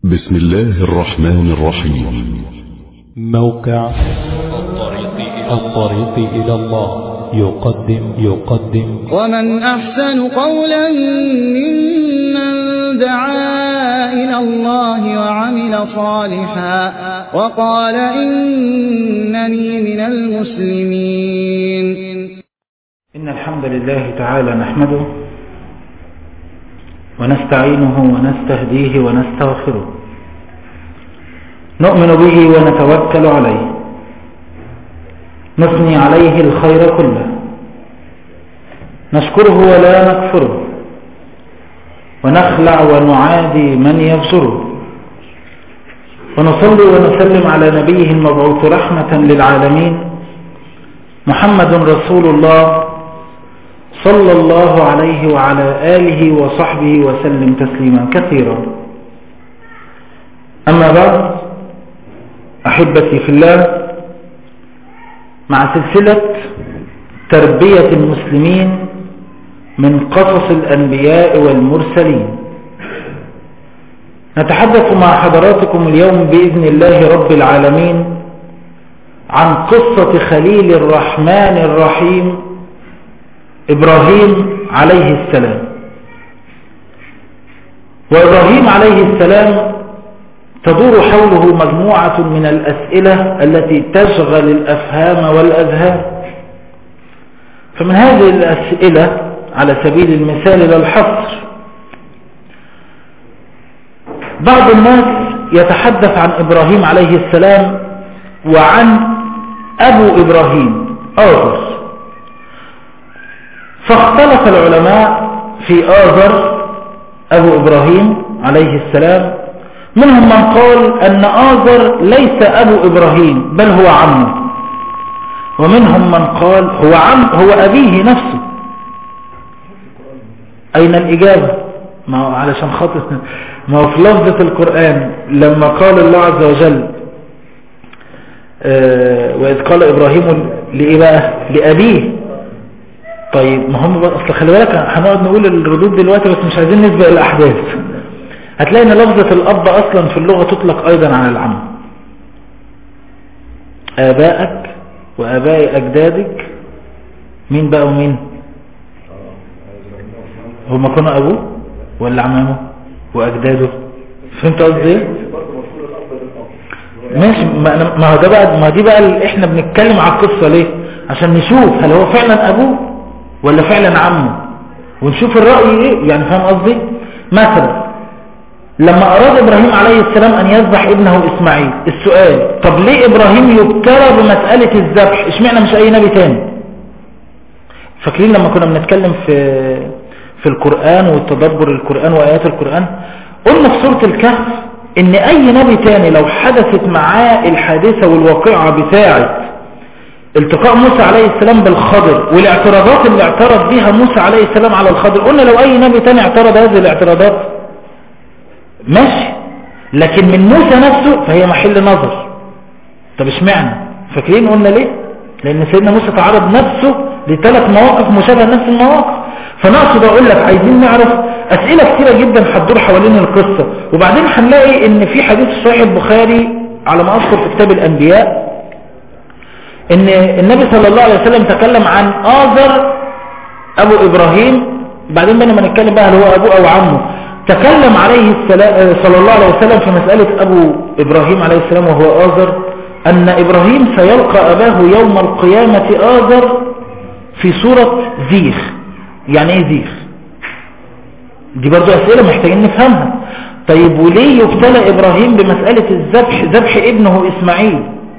بسم الله الرحمن الرحيم موقع الطريق إلى الله يقدم يقدم ومن أحسن قولا ممن دعا إلى الله وعمل صالحا وقال إنني من المسلمين إن الحمد لله تعالى نحمده ونستعينه ونستهديه ونستغفره نؤمن به ونتوكل عليه نثني عليه الخير كله نشكره ولا نكفره ونخلع ونعادي من يبصره ونصلي ونسلم على نبيه المبعوث رحمة للعالمين محمد رسول الله صلى الله عليه وعلى آله وصحبه وسلم تسليما كثيرا أما بعد أحبتي في الله مع سلسلة تربية المسلمين من قصص الأنبياء والمرسلين نتحدث مع حضراتكم اليوم بإذن الله رب العالمين عن قصة خليل الرحمن الرحيم إبراهيم عليه السلام وإبراهيم عليه السلام تدور حوله مجموعة من الأسئلة التي تشغل الأفهام والأذهان فمن هذه الأسئلة على سبيل المثال للحصر بعض الناس يتحدث عن إبراهيم عليه السلام وعن أبو إبراهيم آذر فاختلف العلماء في آذر أبو إبراهيم عليه السلام منهم من قال أن آذر ليس أبو إبراهيم بل هو عمه ومنهم من قال هو عم هو أبيه نفسه أين الإجابة ما هو علشان خاطر ما هو في لفظة القرآن لما قال الله عز وجل آه وإذ قال إبراهيم لإيه بقى لأبيه طيب ما هم أصل خلي بالك هنقعد نقول الردود دلوقتي بس مش عايزين نسبق الأحداث هتلاقي ان لفظة الأب أصلا في اللغة تطلق أيضا على العم آبائك وآباء أجدادك مين بقى ومين هما كانوا أبوه ولا عمامه وأجداده فهمت قصدي ايه ماشي ما هو ده بقى ما دي بقى اللي احنا بنتكلم على القصة ليه عشان نشوف هل هو فعلا أبوه ولا فعلا عمه ونشوف الرأي ايه يعني فاهم قصدي مثلا لما أراد إبراهيم عليه السلام أن يذبح ابنه إسماعيل السؤال طب ليه إبراهيم يبتلى بمسألة الذبح اشمعنى مش أي نبي تاني فاكرين لما كنا بنتكلم في في القرآن والتدبر القرآن وآيات القرآن قلنا في سورة الكهف ان اي نبي تاني لو حدثت معاه الحادثة والواقعة بتاعة التقاء موسى عليه السلام بالخضر والاعتراضات اللي اعترض بها موسى عليه السلام على الخضر قلنا لو اي نبي تاني اعترض هذه الاعتراضات ماشي لكن من موسى نفسه فهي محل نظر طب اشمعنى فاكرين قلنا ليه لان سيدنا موسى تعرض نفسه لثلاث مواقف مشابهه نفس المواقف فنقصد اقول لك عايزين نعرف اسئله كتيره جدا هتدور حوالين القصه وبعدين هنلاقي ان في حديث صحيح البخاري على ما اذكر في كتاب الانبياء ان النبي صلى الله عليه وسلم تكلم عن آذر ابو ابراهيم بعدين بنا ما نتكلم بقى هل هو ابوه او عمه تكلم عليه السلام صلى الله عليه وسلم في مسألة ابو ابراهيم عليه السلام وهو آذر ان ابراهيم سيلقى اباه يوم القيامة آذر في صورة زيخ يعني ايه زيخ دي برضو اسئلة محتاجين نفهمها طيب وليه يبتلى ابراهيم بمسألة الذبح ذبح ابنه اسماعيل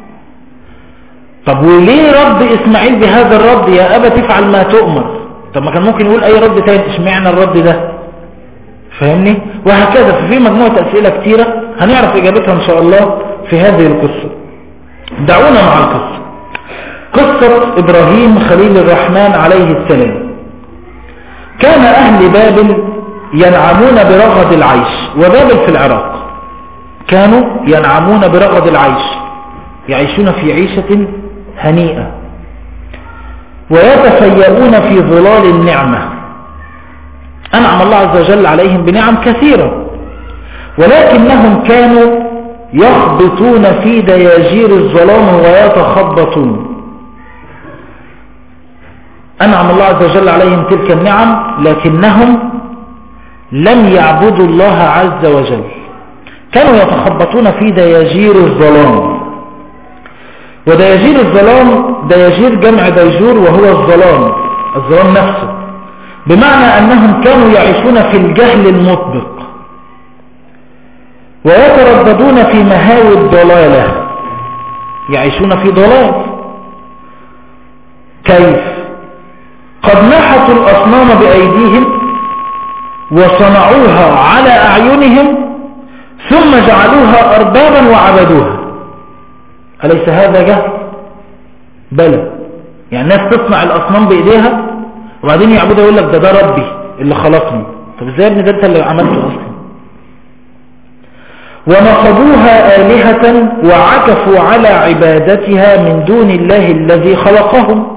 طب وليه رد اسماعيل بهذا الرد يا ابا تفعل ما تؤمر طب ما كان ممكن يقول اي رد تاني اشمعنى الرد ده فاهمني وهكذا ففي مجموعة اسئلة كتيرة هنعرف اجابتها ان شاء الله في هذه القصة دعونا مع القصة قصة ابراهيم خليل الرحمن عليه السلام كان اهل بابل ينعمون برغد العيش وبابل في العراق كانوا ينعمون برغد العيش يعيشون في عيشة هنيئة ويتفيئون في ظلال النعمة أنعم الله عز وجل عليهم بنعم كثيرة ولكنهم كانوا يخبطون في دياجير الظلام ويتخبطون أنعم الله عز وجل عليهم تلك النعم لكنهم لم يعبدوا الله عز وجل كانوا يتخبطون في دياجير الظلام ودياجير الظلام دياجير جمع ديجور وهو الظلام الظلام نفسه بمعنى أنهم كانوا يعيشون في الجهل المطبق ويترددون في مهاوي الضلالة يعيشون في ضلال كيف قد نحتوا الأصنام بأيديهم وصنعوها على أعينهم ثم جعلوها أربابا وعبدوها أليس هذا جهل بلى يعني الناس تصنع الأصنام بإيديها وبعدين يعبدها يقول لك ده ده ربي اللي خلقني طب ازاي يا ابني ده انت اللي عملته أصلا ونصبوها آلهة وعكفوا على عبادتها من دون الله الذي خلقهم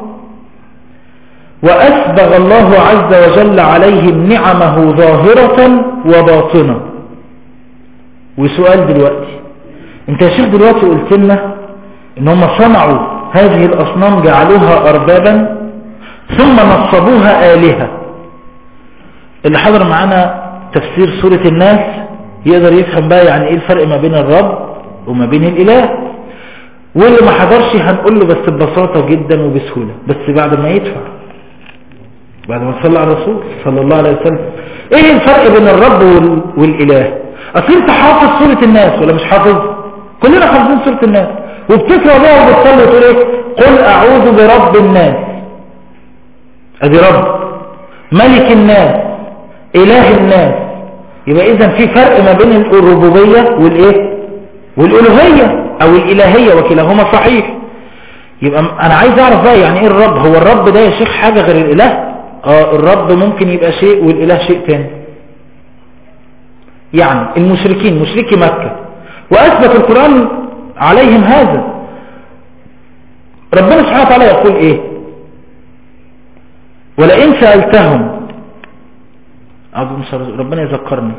وأسبغ الله عز وجل عليهم نعمه ظاهرة وباطنة وسؤال دلوقتي انت يا شيخ دلوقتي قلت لنا ان هم صنعوا هذه الأصنام جعلوها أربابا ثم نصبوها آلهة اللي حضر معنا تفسير سورة الناس يقدر يفهم بقى يعني ايه الفرق ما بين الرب وما بين الإله واللي ما حضرش هنقول له بس ببساطة جدا وبسهولة بس بعد ما يدفع بعد ما تصلى على الرسول صلى الله عليه وسلم ايه الفرق بين الرب وال... والإله اصل انت حافظ سورة الناس ولا مش حافظ كلنا حافظين سورة الناس وبتقرا بقى وبتصلي وتقول ايه قل اعوذ برب الناس ادي رب ملك الناس اله الناس يبقى اذا في فرق ما بين الربوبية والايه والالوهية او الالهية وكلاهما صحيح يبقى انا عايز اعرف بقى يعني ايه الرب هو الرب ده يا شيخ حاجة غير الاله اه الرب ممكن يبقى شيء والاله شيء تاني يعني المشركين مشركي مكة واثبت القرآن عليهم هذا ربنا سبحانه وتعالى يقول ايه ولئن سألتهم ربنا يذكرني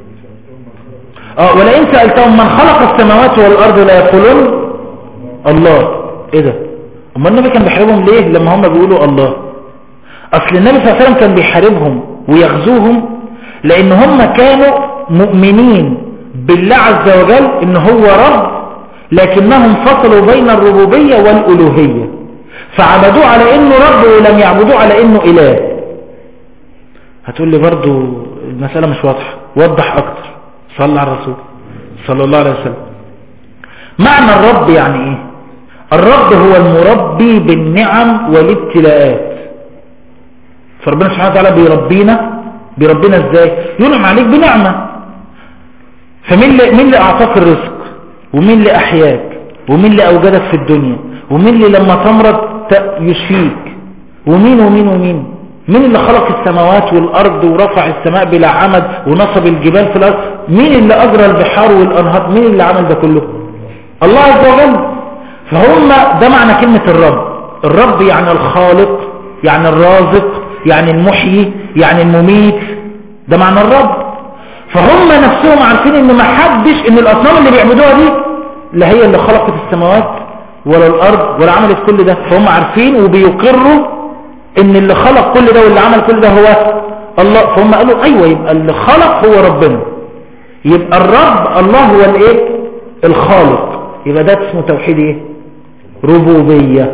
اه ولئن سألتهم من خلق السماوات والأرض لا يقولون الله ايه ده اما النبي كان بيحاربهم ليه لما هم بيقولوا الله اصل النبي صلى الله عليه وسلم كان بيحاربهم ويغزوهم لان هم كانوا مؤمنين بالله عز وجل ان هو رب لكنهم فصلوا بين الربوبية والألوهية فعبدوه على انه رب ولم يعبدوه على انه اله هتقول لي برضو المسألة مش واضحة وضح اكتر صلى على الرسول صلى الله عليه وسلم معنى الرب يعني ايه الرب هو المربي بالنعم والابتلاءات فربنا سبحانه وتعالى بيربينا بيربينا ازاي ينعم عليك بنعمة فمين اللي, مين اللي اعطاك الرزق ومين اللي احياك ومين اللي اوجدك في الدنيا ومين اللي لما تمرض يشفيك ومين ومين ومين مين اللي خلق السماوات والارض ورفع السماء بلا عمد ونصب الجبال في الارض مين اللي اجرى البحار والانهار مين اللي عمل ده كله الله عز وجل فهم ده معنى كلمة الرب الرب يعني الخالق يعني الرازق يعني المحيي يعني المميت ده معنى الرب فهم نفسهم عارفين ان ما حدش ان الاصنام اللي بيعبدوها دي لا هي اللي خلقت السماوات ولا الارض ولا عملت كل ده فهم عارفين وبيقروا ان اللي خلق كل ده واللي عمل كل ده هو الله فهم قالوا ايوه يبقى اللي خلق هو ربنا يبقى الرب الله هو الايه الخالق يبقى ده اسمه توحيد ايه ربوبيه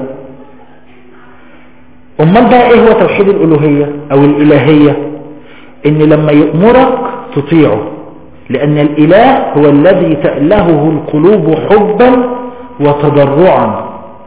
امال بقى ايه هو توحيد الالوهيه او الالهيه ان لما يأمرك تطيعه لأن الإله هو الذي تألهه القلوب حبا وتضرعا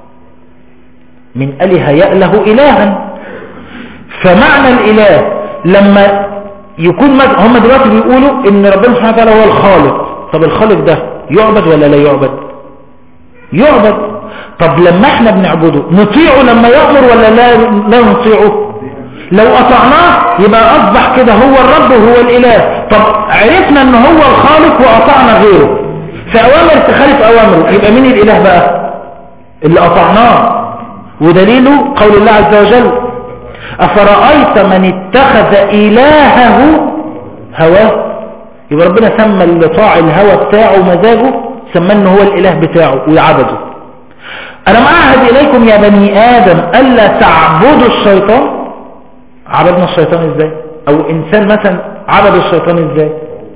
من أله يأله إلها فمعنى الإله لما يكون مد... هم دلوقتي بيقولوا إن ربنا سبحانه وتعالى هو الخالق طب الخالق ده يعبد ولا لا يعبد يعبد طب لما احنا بنعبده نطيعه لما يأمر ولا لا, لا نطيعه لو أطعناه يبقى أصبح كده هو الرب وهو الإله طب عرفنا ان هو الخالق وأطعنا غيره فأوامر تخالف أوامره يبقى مين الإله بقى اللي أطعناه ودليله قول الله عز وجل أفرأيت من اتخذ إلهه هواه يبقى ربنا سمى اللي طاع الهوى بتاعه ومزاجه سمى انه هو الاله بتاعه ويعبده انا معهد اليكم يا بني ادم الا تعبدوا الشيطان عبدنا الشيطان ازاي او انسان مثلا عبد الشيطان ازاي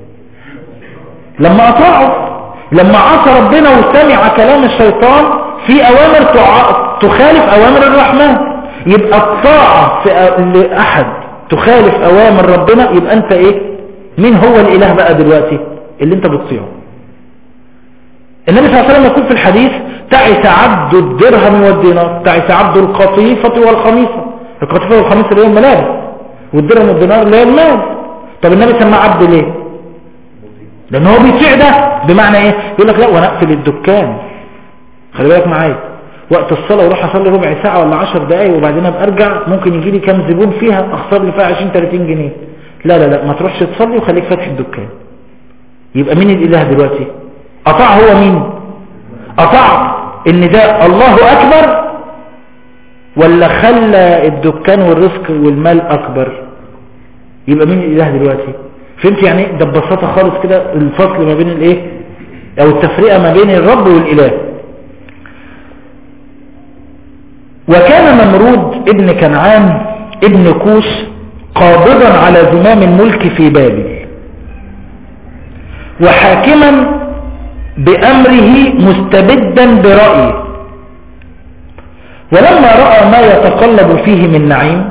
لما اطاعه لما عصى ربنا وسمع كلام الشيطان في اوامر تع- تخالف اوامر الرحمن يبقى الطاعة في أ- لأحد تخالف اوامر ربنا يبقى انت ايه مين هو الاله بقى دلوقتي اللي انت بتطيعه النبي صلى الله عليه وسلم يقول في الحديث تعس عبد الدرهم والدينار تعس عبد القطيفة والخميصة القطيفة والخميصة اللي هي الملابس والدرهم والدينار اللي هي المال طب النبي سماه عبد ليه لان هو بيطيع ده بمعنى ايه يقول لك لا وانا اقفل الدكان خلي بالك معايا وقت الصلاة واروح اصلي ربع ساعة ولا 10 دقايق وبعدين ابقى ارجع ممكن يجي لي كام زبون فيها اخسر لي فيها 20 30 جنيه لا لا لا ما تروحش تصلي وخليك فاتح الدكان يبقى مين الاله دلوقتي اطاع هو مين اطاع ان ده الله اكبر ولا خلى الدكان والرزق والمال اكبر يبقى مين الاله دلوقتي فهمت يعني إيه؟ ده ببساطه خالص كده الفصل ما بين الايه او التفرقه ما بين الرب والاله وكان نمرود ابن كنعان ابن كوش قابضا على زمام الملك في بابل وحاكما بأمره مستبدا برأيه ولما رأى ما يتقلب فيه من نعيم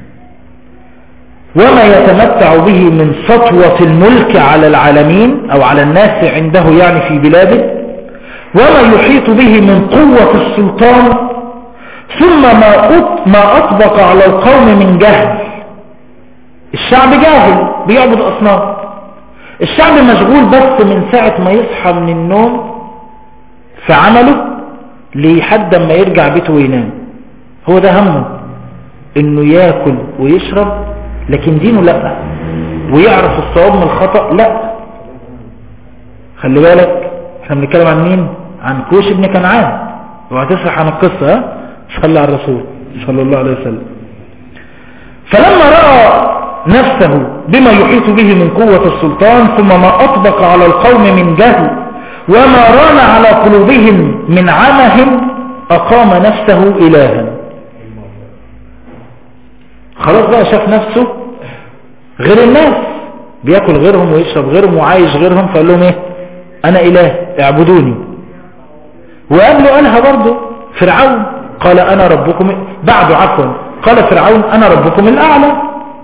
وما يتمتع به من سطوة الملك على العالمين أو على الناس عنده يعني في بلاده وما يحيط به من قوة السلطان ثم ما أط- ما أطبق على القوم من جهل الشعب جاهل بيعبد أصنام الشعب مشغول بس من ساعة ما يصحى من النوم في عمله لحد ما يرجع بيته وينام هو ده همه انه ياكل ويشرب لكن دينه لا ويعرف الصواب من الخطأ لا خلي بالك احنا بنتكلم عن مين عن كوش ابن كنعان وهتسرح عن القصة ها صلى على الرسول صلى الله عليه وسلم فلما رأى نفسه بما يحيط به من قوة السلطان ثم ما أطبق على القوم من جهل وما ران على قلوبهم من عمه أقام نفسه إلها خلاص بقى شاف نفسه غير الناس بياكل غيرهم ويشرب غيرهم وعايش غيرهم فقال لهم ايه انا اله اعبدوني وقبله قالها برضه فرعون قال انا ربكم بعده عفوا قال فرعون انا ربكم الاعلى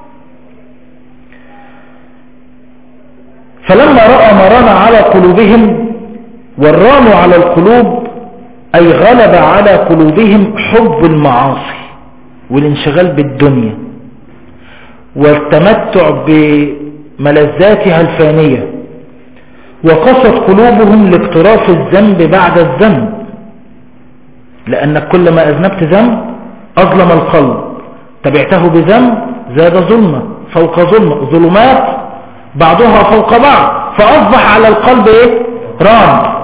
فلما رأى ما ران على قلوبهم والران على القلوب أي غلب على قلوبهم حب المعاصي والانشغال بالدنيا والتمتع بملذاتها الفانية وقصت قلوبهم لاقتراف الذنب بعد الذنب لأنك كلما أذنبت ذنب أظلم القلب تبعته بذنب زاد ظلمة فوق ظلمة ظلمات بعضها فوق بعض فأصبح على القلب إيه؟ ران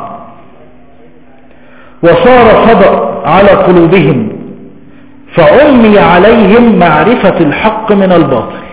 وصار صدأ على قلوبهم فعمي عليهم معرفة الحق من الباطل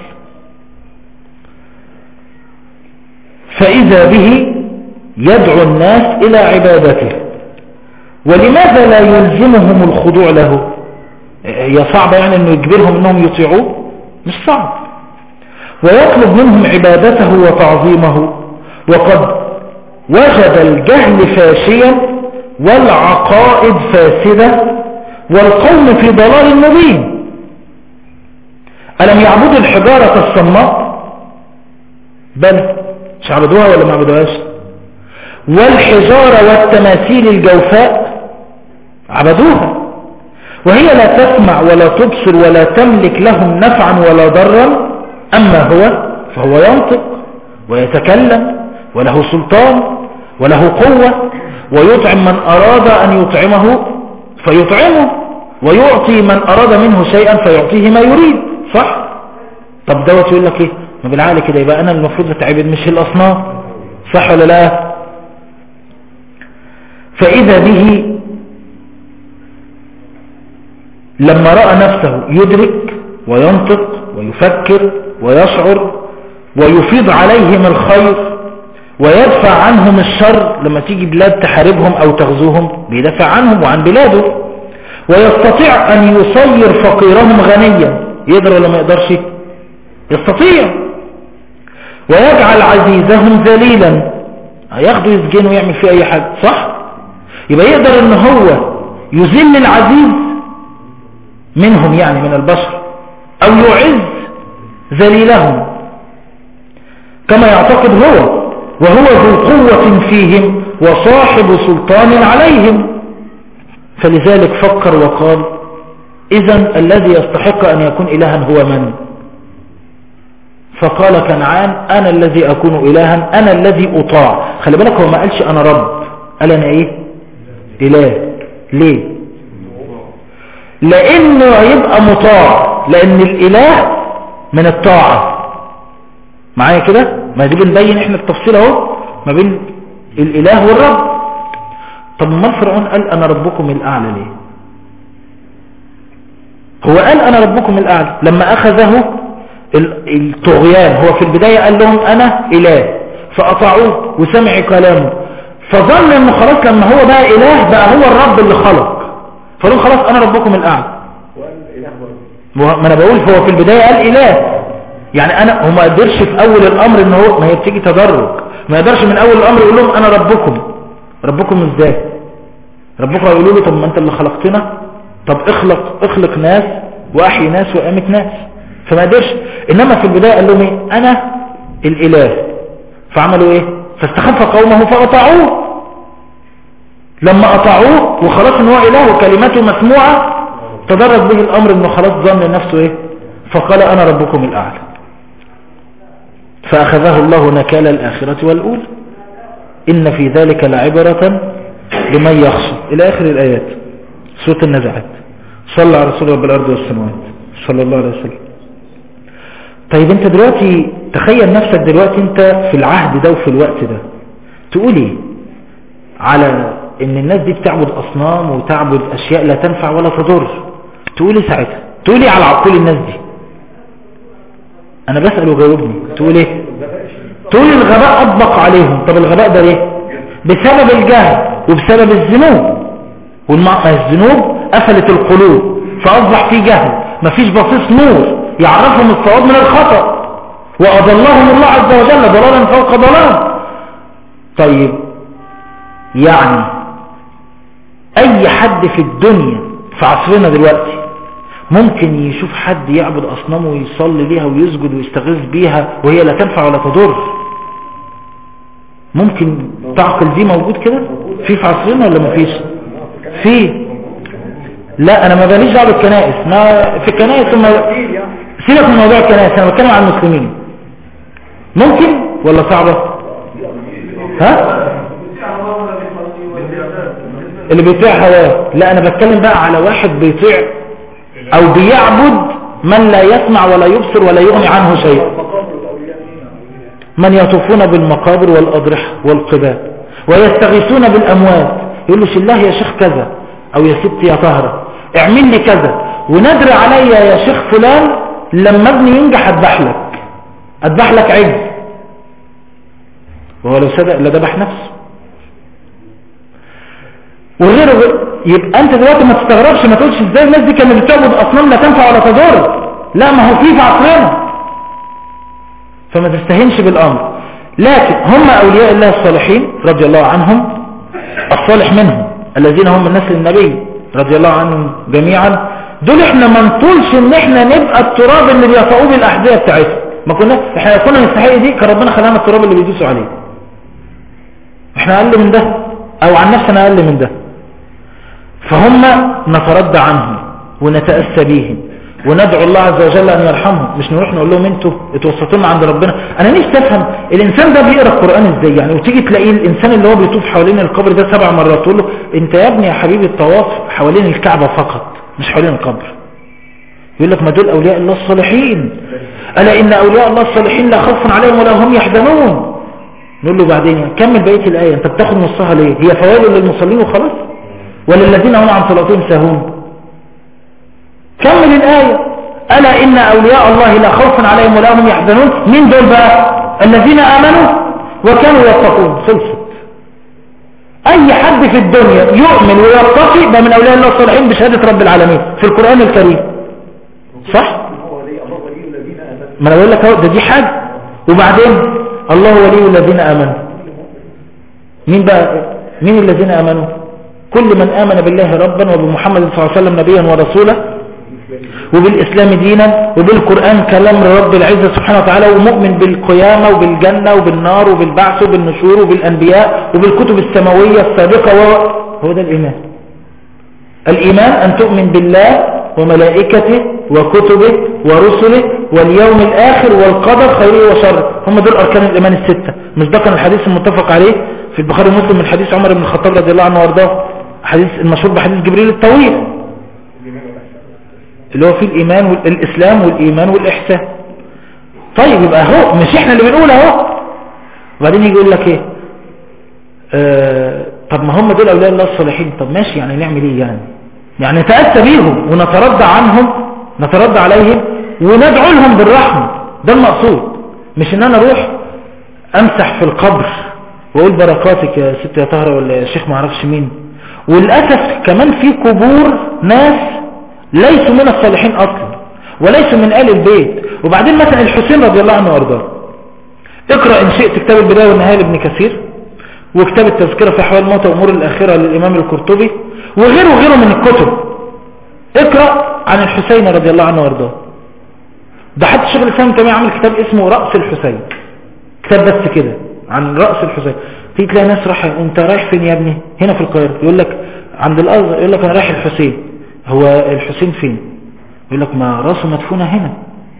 فإذا به يدعو الناس إلى عبادته ولماذا لا يلزمهم الخضوع له هي صعبة يعني أنه يجبرهم أنهم يطيعوه مش صعب ويطلب منهم عبادته وتعظيمه وقد وجد الجهل فاشيا والعقائد فاسدة والقوم في ضلال مبين ألم يعبدوا الحجارة الصماء بل مش عبدوها ولا ما عبدوهاش والحجارة والتماثيل الجوفاء عبدوها وهي لا تسمع ولا تبصر ولا تملك لهم نفعا ولا ضرا أما هو فهو ينطق ويتكلم وله سلطان وله قوة ويطعم من أراد أن يطعمه فيطعمه ويعطي من أراد منه شيئا فيعطيه ما يريد صح طب دوت يقول لك ايه ما بالعقل كده يبقى انا المفروض اتعبد مش الاصنام صح ولا لا فاذا به لما رأى نفسه يدرك وينطق ويفكر ويشعر ويفيض عليهم الخير ويدفع عنهم الشر لما تيجي بلاد تحاربهم أو تغزوهم بيدفع عنهم وعن بلاده ويستطيع أن يصير فقيرهم غنيا يقدر ولا ما يقدرش يستطيع ويجعل عزيزهم ذليلا هياخده يسجنه ويعمل فيه أي حاجة صح يبقى يقدر ان هو يذل العزيز منهم يعني من البشر او يعز ذليلهم كما يعتقد هو وهو ذو قوة فيهم وصاحب سلطان عليهم فلذلك فكر وقال إذا الذي يستحق أن يكون إلها هو من فقال كنعان أنا الذي أكون إلها أنا الذي أطاع خلي بالك هو ما قالش أنا رب قال أنا إيه إله ليه لأنه يبقى مطاع لأن الإله من الطاعة معايا كده ما دي بنبين احنا التفصيل اهو ما بين الإله والرب طب ما فرعون قال أنا ربكم الأعلى ليه هو قال أنا ربكم الأعلى لما أخذه الطغيان هو في البداية قال لهم أنا إله فأطاعوه وسمعوا كلامه فظن انه خلاص لما هو بقى اله بقى هو الرب اللي خلق فقالوا خلاص انا ربكم الاعلى ما انا بقول هو في البداية قال اله يعني انا هو ما قدرش في اول الامر ان هو ما هي بتيجي تدرج ما يقدرش من اول الامر يقول لهم انا ربكم ربكم ازاي ربكم يقولوا له طب ما انت اللي خلقتنا طب اخلق اخلق ناس واحيي ناس وامت ناس فما قدرش انما في البداية قال لهم ايه انا الاله فعملوا ايه فاستخف قومه فأطاعوه لما أطاعوه وخلاص ان هو إله وكلماته مسموعة تدرج به الأمر انه خلاص ظن نفسه ايه فقال أنا ربكم الأعلى فأخذه الله نكال الآخرة والأولى إن في ذلك لعبرة لمن يخشى إلى آخر الآيات سورة النزعات صلى على رسول رب الأرض والسماوات صلى الله عليه وسلم طيب انت دلوقتي تخيل نفسك دلوقتي انت في العهد ده وفي الوقت ده تقول ايه على ان الناس دي بتعبد اصنام وتعبد اشياء لا تنفع ولا تضر تقول ايه ساعتها تقول ايه على عقول الناس دي انا بسأل وجاوبني تقول ايه تقول الغباء اطبق عليهم طب الغباء ده ليه بسبب الجهل وبسبب الذنوب والذنوب قفلت القلوب فاصبح في جهل مفيش بصيص نور يعرفهم الصواب من الخطأ وأضلهم الله عز وجل ضلالا فوق ضلال طيب يعني أي حد في الدنيا في عصرنا دلوقتي ممكن يشوف حد يعبد أصنامه ويصلي ليها ويسجد ويستغيث بيها وهي لا تنفع ولا تضر ممكن تعقل دي موجود كده في في عصرنا ولا ما فيش في لا انا ما باليش دعوه بالكنائس ما في الكنائس ثم سيبك من موضوع الكنائس انا بتكلم عن المسلمين ممكن ولا صعبة ها اللي بيطيع هواه لا انا بتكلم بقى على واحد بيطيع او بيعبد من لا يسمع ولا يبصر ولا يغني عنه شيء من يطوفون بالمقابر والأضرحة والقباب ويستغيثون بالأموات يقول له الله يا شيخ كذا أو يا ست يا طهرة اعمل لي كذا وندر عليا يا شيخ فلان لما ابني ينجح اذبح لك اذبح لك عجل وهو لو صدق لذبح نفسه وغيره يبقى انت دلوقتي ما تستغربش ما تقولش ازاي الناس دي كانت بتعبد اصنام لا تنفع ولا تضر لا ما هو في في عصرنا فما تستهنش بالامر لكن هم اولياء الله الصالحين رضي الله عنهم الصالح منهم الذين هم من نسل النبي رضي الله عنهم جميعا دول احنا ما نطولش ان احنا نبقى التراب اللي بيطعوه بالاحذيه بتاعتهم ما كنا احنا كنا نستحق دي كان ربنا خلانا التراب اللي بيدوسوا عليه احنا اقل من ده او عن نفسنا اقل من ده فهم نتردى عنهم ونتأسى بيهم وندعو الله عز وجل ان يرحمهم مش نروح نقول لهم انتوا اتوسطوا لنا عند ربنا انا نفسي افهم الانسان ده بيقرا القران ازاي يعني وتيجي تلاقيه الانسان اللي هو بيطوف حوالين القبر ده سبع مرات تقول له انت يا ابني يا حبيبي الطواف حوالين الكعبه فقط مش حوالين القبر يقول لك ما دول اولياء الله الصالحين الا ان اولياء الله الصالحين لا خوف عليهم ولا هم يحزنون نقول له بعدين كمل بقيه الايه انت بتاخد نصها ليه هي فوائد للمصلين وخلاص ولا الذين هم عن صلاتهم ساهون كمل الآية ألا إن أولياء الله لا خوف عليهم ولا هم يحزنون من دول بقى الذين آمنوا وكانوا يتقون خلصت اي حد في الدنيا يؤمن ويرتقي ده من اولياء الله الصالحين بشهادة رب العالمين في القرآن الكريم صح ما انا بقول لك اهو ده دي حاجة وبعدين الله ولي الذين امنوا مين بقى مين الذين امنوا كل من امن بالله ربا وبمحمد صلى الله عليه وسلم نبيا ورسولا وبالإسلام دينا وبالقرآن كلام رب العزة سبحانه وتعالى ومؤمن بالقيامة وبالجنة وبالنار وبالبعث وبالنشور وبالأنبياء وبالكتب السماوية السابقة هو ده الإيمان الإيمان أن تؤمن بالله وملائكته وكتبه ورسله واليوم الآخر والقدر خيره وشره هم دول أركان الإيمان الستة مش ده كان الحديث المتفق عليه في البخاري ومسلم من حديث عمر بن الخطاب رضي الله عنه وارضاه حديث المشهور بحديث جبريل الطويل اللي هو فيه الإيمان والإسلام والإيمان والإحسان طيب يبقى اهو مش احنا اللي بنقول اهو وبعدين يجي يقول لك ايه آه طب ما هم دول أولياء الله الصالحين طب ماشي يعني نعمل ايه يعني يعني نتأسى بيهم ونتردى عنهم نتردى عليهم وندعو لهم بالرحمة ده المقصود مش ان انا اروح امسح في القبر واقول بركاتك يا ست يا طهرة ولا يا شيخ ما اعرفش مين وللأسف كمان في قبور ناس ليسوا من الصالحين اصلا وليسوا من آل البيت وبعدين مثلا الحسين رضي الله عنه وارضاه اقرأ ان شئت كتاب البداية والنهاية لابن كثير وكتاب التذكرة في أحوال الموتى وأمور الآخرة للإمام القرطبي وغيره وغيره من الكتب اقرأ عن الحسين رضي الله عنه وارضاه ده حتى الشيخ الإسلام تيمية عامل كتاب اسمه رأس الحسين كتاب بس كده عن رأس الحسين تيجي تلاقي ناس راح انت رايح فين يا ابني هنا في القاهرة يقول لك عند الأرض يقول لك انا رايح الحسين هو الحسين فين يقول لك ما راسه مدفونة هنا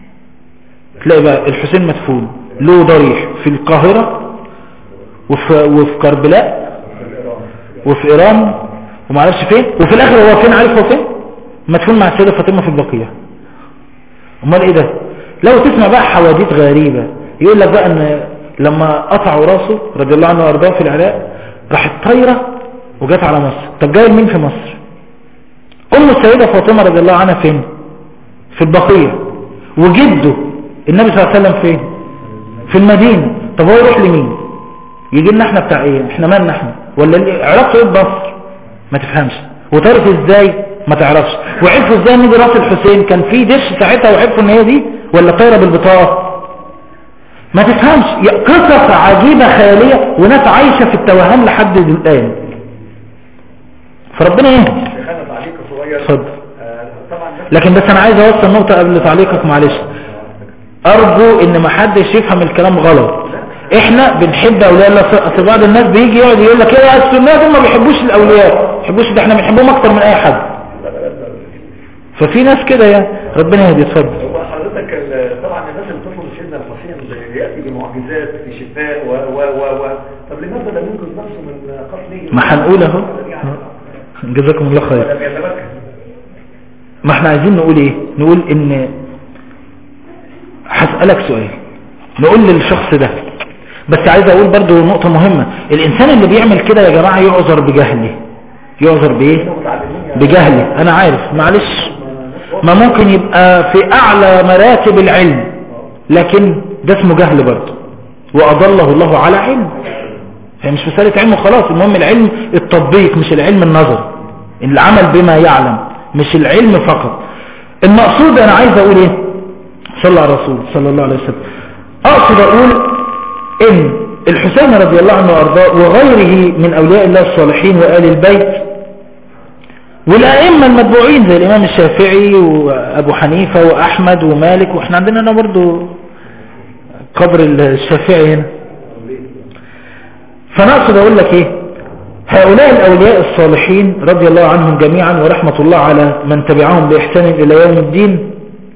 تلاقي بقى الحسين مدفون له ضريح في القاهرة وفي, وفي كربلاء وفي ايران وما عرفش فين وفي الاخر هو فين عارف هو فين مدفون مع السيدة فاطمة في البقية امال ايه ده لو تسمع بقى حواديت غريبة يقول لك بقى ان لما قطعوا راسه رضي الله عنه وارضاه في العراق راحت طايرة وجت على مصر طب جاي مين في مصر ام السيدة فاطمة رضي الله عنها فين في البقية وجده النبي صلى الله عليه وسلم فين في المدينة طب هو يروح لمين يجي لنا احنا بتاع ايه احنا مالنا احنا ولا اللي علاقته ايه بمصر ما تفهمش وتعرف ازاي ما تعرفش وعرفوا ازاي ان دي راس الحسين كان في دش ساعتها وعرفوا ان هي دي ولا طايره بالبطاقه ما تفهمش قصص عجيبه خياليه وناس عايشه في التوهان لحد الان فربنا يهدي خلنا تعليق صغير اتفضل آه، طبعا ده لكن بس انا عايز اوصل نقطه قبل تعليقك معلش ارجو ان ما حدش يفهم الكلام غلط احنا بنحب اولياء الله اصل بعض الناس بيجي يقعد يقول لك ايه يا السنه دول ما بيحبوش الاولياء ما بيحبوش ده احنا بنحبهم اكتر من اي حد ففي ناس كده يا ربنا يهدي اتفضل هو حضرتك ال- طبعا الناس اللي بتطلب سيدنا الحسين ياتي بمعجزات في شفاء و و و و طب لماذا لم ينقذ نفسه من قتله؟ ما هنقول اهو يعني جزاكم الله خير ولم يتمكن ما احنا عايزين نقول ايه نقول ان هسألك سؤال نقول للشخص ده بس عايز اقول برضو نقطة مهمة الانسان اللي بيعمل كده يا جماعة يعذر بجهله يعذر بايه بجهله انا عارف معلش ما ممكن يبقى في اعلى مراتب العلم لكن ده اسمه جهل برضو واضله الله على علم هي مش مسألة علم وخلاص المهم العلم التطبيق مش العلم النظر العمل بما يعلم مش العلم فقط المقصود انا عايز اقول ايه صلى على الرسول صلى الله عليه وسلم اقصد اقول ان الحسين رضي الله عنه وارضاه وغيره من اولياء الله الصالحين وآل البيت والائمه المتبوعين زي الامام الشافعي وابو حنيفة واحمد ومالك واحنا عندنا هنا برضو قبر الشافعي هنا فانا اقصد اقول لك ايه هؤلاء الاولياء الصالحين رضي الله عنهم جميعا ورحمة الله على من تبعهم باحسان الى يوم الدين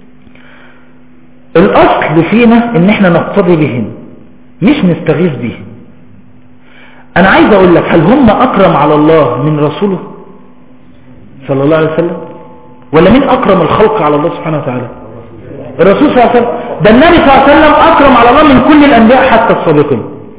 الاصل فينا ان احنا نقتضي بهم مش نستغيث بهم انا عايز اقول لك هل هم اكرم على الله من رسوله صلى الله عليه وسلم ولا مين اكرم الخلق على الله سبحانه وتعالى الرسول صلى الله عليه وسلم ده النبي صلى الله عليه وسلم اكرم على الله من كل الانبياء حتى السابقين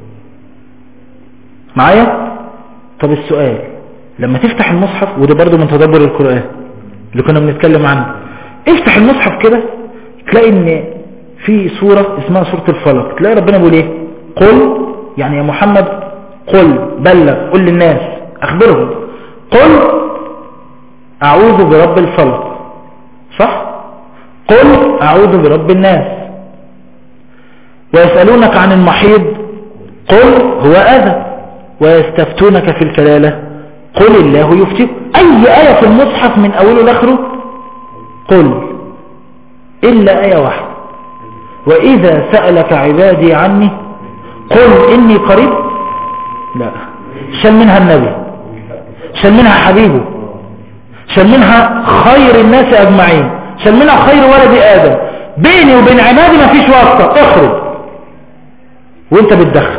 معايا طب السؤال لما تفتح المصحف وده برضو من تدبر القرآن اللي كنا بنتكلم عنه افتح المصحف كده تلاقي ان في سورة اسمها سورة الفلق تلاقي ربنا بيقول ايه قل يعني يا محمد قل بلغ قل للناس أخبرهم قل أعوذ برب الفلق صح قل أعوذ برب الناس ويسألونك عن المحيض قل هو أذى ويستفتونك في الكلالة قل الله يفتيك أي آية في المصحف من أوله لآخره قل إلا آية واحدة وإذا سألك عبادي عني قل إني قريب لا شل منها النبي شل منها حبيبه شل منها خير الناس أجمعين شل منها خير ولد آدم بيني وبين عبادي ما فيش واسطة اخرج وانت بتدخل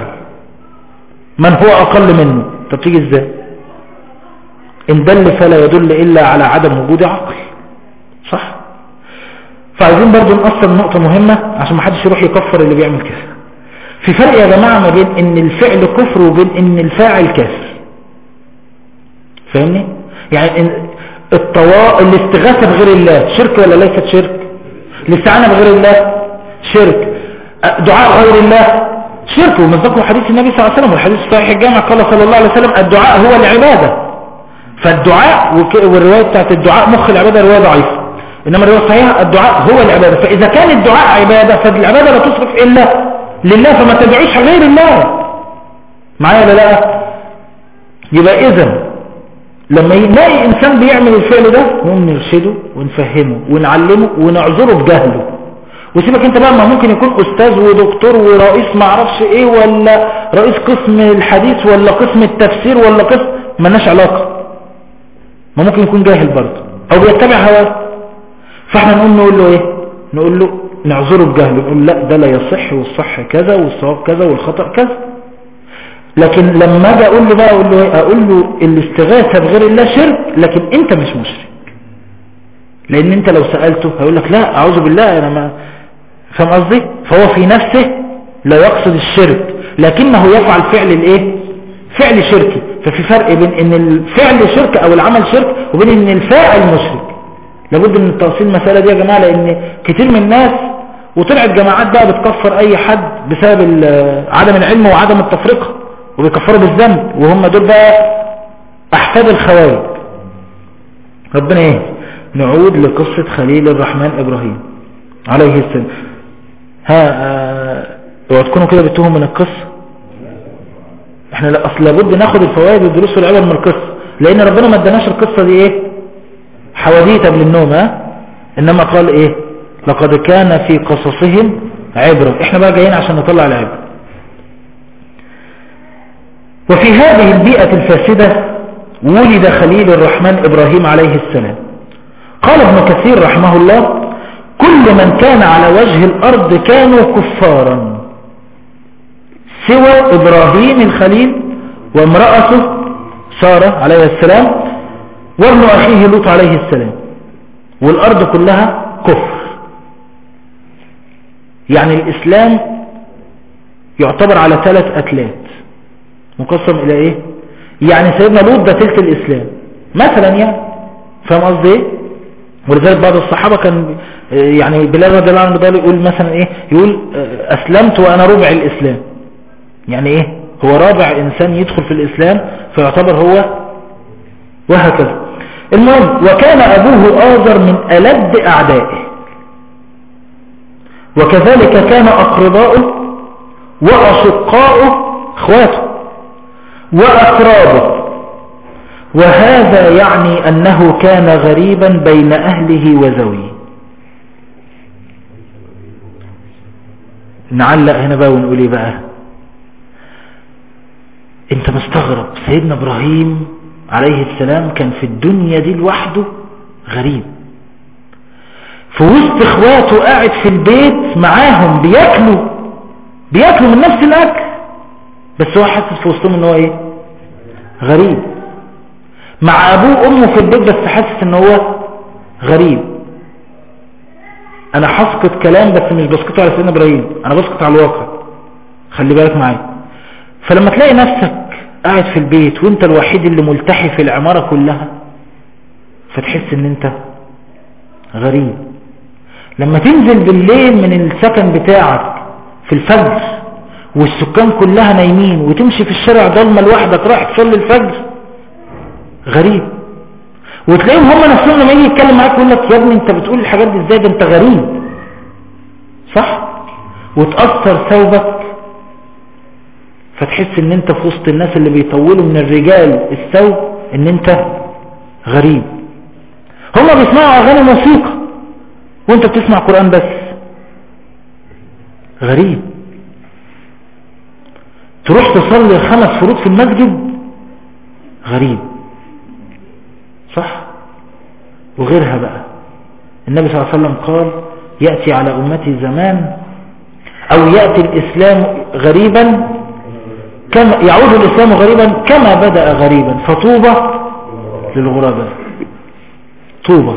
من هو أقل منه طب تيجي ازاي إن دل فلا يدل إلا على عدم وجود عقل صح فعايزين برضو نقصر نقطة مهمة عشان ما حدش يروح يكفر اللي بيعمل كده في فرق يا جماعة ما بين ان الفعل كفر وبين ان الفاعل كافر فاهمني يعني إن الطواء الاستغاثة بغير الله شرك ولا ليست شرك الاستعانة بغير الله شرك دعاء غير الله شرك ومن حديث النبي صلى الله عليه وسلم والحديث الصحيح الجامع قال صلى الله عليه وسلم الدعاء هو العبادة فالدعاء والرواية بتاعت الدعاء مخ العبادة رواية ضعيفة إنما الرواية الصحيحة الدعاء هو العبادة فإذا كان الدعاء عبادة فالعبادة لا تصرف إلا لله فما تدعوش غير الله معايا ولا لا يبقى إذا لما يلاقي إنسان بيعمل الفعل ده نقوم نرشده ونفهمه ونعلمه ونعذره بجهله وسيبك انت بقى ما ممكن يكون استاذ ودكتور ورئيس ما اعرفش ايه ولا رئيس قسم الحديث ولا قسم التفسير ولا قسم ملناش علاقة ما ممكن يكون جاهل برضه او بيتبع هواه فاحنا نقول نقول له ايه نقول له نعذره بجهله نقول لا ده لا يصح والصح كذا والصواب كذا والخطأ كذا لكن لما اجي اقول له بقى اقول له ايه اقول له الاستغاثة بغير الله شرك لكن انت مش مشرك لان انت لو سألته هيقول لك لا اعوذ بالله انا ما فاهم قصدي فهو في نفسه لا يقصد الشرك لكنه يفعل فعل الايه فعل شركي ففي فرق بين ان الفعل شرك او العمل شرك وبين ان الفاعل مشرك لابد من تفصيل المسألة دي يا جماعة لان كتير من الناس وطلعت جماعات بقى بتكفر اي حد بسبب عدم العلم وعدم التفرقة وبيكفروا بالذنب وهم دول بقى احفاد الخوارج ربنا ايه نعود لقصة خليل الرحمن ابراهيم عليه السلام ها اوعى تكونوا كده بتوهم من القصة احنا لا اصل لابد ناخد الفوائد والدروس والعبر من القصة لان ربنا ما اداناش القصة دي ايه حواديت قبل النوم ها انما قال ايه لقد كان في قصصهم عبرة احنا بقى جايين عشان نطلع العبرة وفي هذه البيئة الفاسدة ولد خليل الرحمن إبراهيم عليه السلام قال ابن كثير رحمه الله كل من كان على وجه الأرض كانوا كفارا سوى إبراهيم الخليل وامرأته سارة عليه السلام وابن أخيه لوط عليه السلام والأرض كلها كفر يعني الإسلام يعتبر على ثلاث أكلات مقسم إلى إيه يعني سيدنا لوط ده تلك الإسلام مثلا يعني فاهم قصدي إيه ولذلك بعض الصحابة كان يعني بلال رضي الله عنه يقول مثلا ايه يقول اسلمت وانا ربع الاسلام يعني ايه هو رابع انسان يدخل في الاسلام فيعتبر هو وهكذا المهم وكان ابوه آذر من ألد اعدائه وكذلك كان اقرباؤه واشقاؤه اخواته واقرابه وهذا يعني أنه كان غريبا بين أهله وزويه نعلق هنا بقى ونقول ايه بقى انت مستغرب سيدنا ابراهيم عليه السلام كان في الدنيا دي لوحده غريب في وسط اخواته قاعد في البيت معاهم بياكلوا بياكلوا من نفس الاكل بس هو حاسس في وسطهم ان هو ايه غريب مع ابوه وامه في البيت بس حاسس ان هو غريب انا هسقط كلام بس مش بسقطه على سيدنا ابراهيم انا بسقط على الواقع خلي بالك معايا فلما تلاقي نفسك قاعد في البيت وانت الوحيد اللي ملتحي في العمارة كلها فتحس ان انت غريب لما تنزل بالليل من السكن بتاعك في الفجر والسكان كلها نايمين وتمشي في الشارع ضلمة لوحدك رايح تصلي الفجر غريب وتلاقيهم هم نفسهم لما يجي يتكلم معاك يقول لك يا ابني انت بتقول الحاجات دي ازاي ده انت غريب صح وتأثر ثوبك فتحس ان انت في وسط الناس اللي بيطولوا من الرجال الثوب ان انت غريب هما بيسمعوا اغاني موسيقى وانت بتسمع قرآن بس غريب تروح تصلي خمس فروض في المسجد غريب صح وغيرها بقى النبي صلى الله عليه وسلم قال يأتي على أمتي زمان أو يأتي الإسلام غريبا كما يعود الإسلام غريبا كما بدأ غريبا فطوبى للغرباء طوبى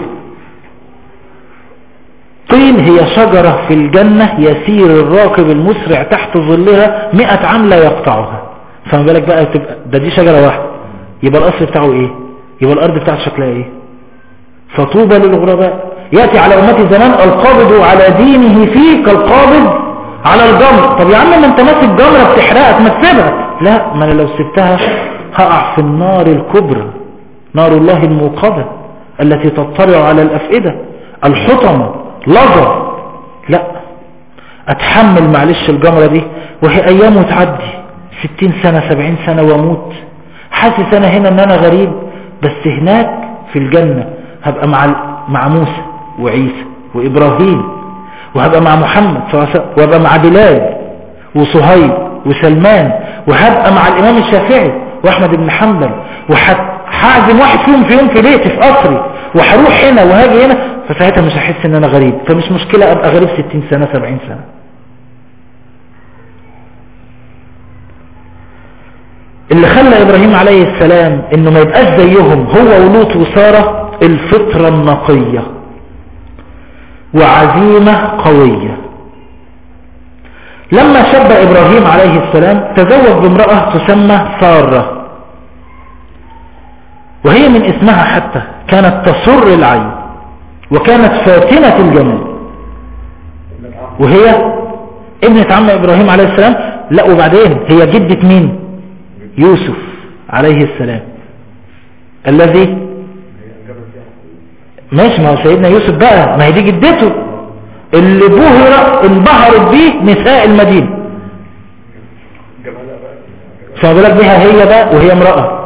طين هي شجرة في الجنة يسير الراكب المسرع تحت ظلها مئة عام لا يقطعها فما بالك بقى تبقى ده دي شجرة واحدة يبقى الأصل بتاعه ايه يبقى الأرض بتاعته شكلها ايه فطوبى للغرباء يأتي على أمتي زمان القابض على دينه فيه كالقابض على الجمر طب يا عم ما انت ماسك جمرة بتحرقك ما تسيبها لا ما انا لو سبتها هقع في النار الكبرى نار الله الموقدة التي تطلع على الأفئدة الحطمة لظى لا اتحمل معلش الجمرة دي وهي ايام وتعدي ستين سنة سبعين سنة واموت حاسس انا هنا ان انا غريب بس هناك في الجنة هبقى مع مع موسى وعيسى وابراهيم وهبقى مع محمد صلى الله عليه وسلم وهبقى مع بلال وصهيب وسلمان وهبقى مع الامام الشافعي واحمد بن حنبل وهعزم واحد فيهم في يوم في بيتي في قصري وهروح هنا وهاجي هنا فساعتها مش هحس ان انا غريب فمش مشكلة ابقى غريب 60 سنة 70 سنة اللي خلى ابراهيم عليه السلام انه ما يبقاش زيهم هو ولوط وسارة الفطرة النقية وعزيمة قوية لما شب ابراهيم عليه السلام تزوج بامرأة تسمى سارة وهي من اسمها حتى كانت تسر العين وكانت فاتنة الجمال وهي ابنة عم ابراهيم عليه السلام لا وبعدين هي جدة مين يوسف عليه السلام الذي ماشي ما هو سيدنا يوسف بقى ما هي دي جدته اللي بهر انبهرت به نساء المدينة فبالك بها هي بقى وهي امرأة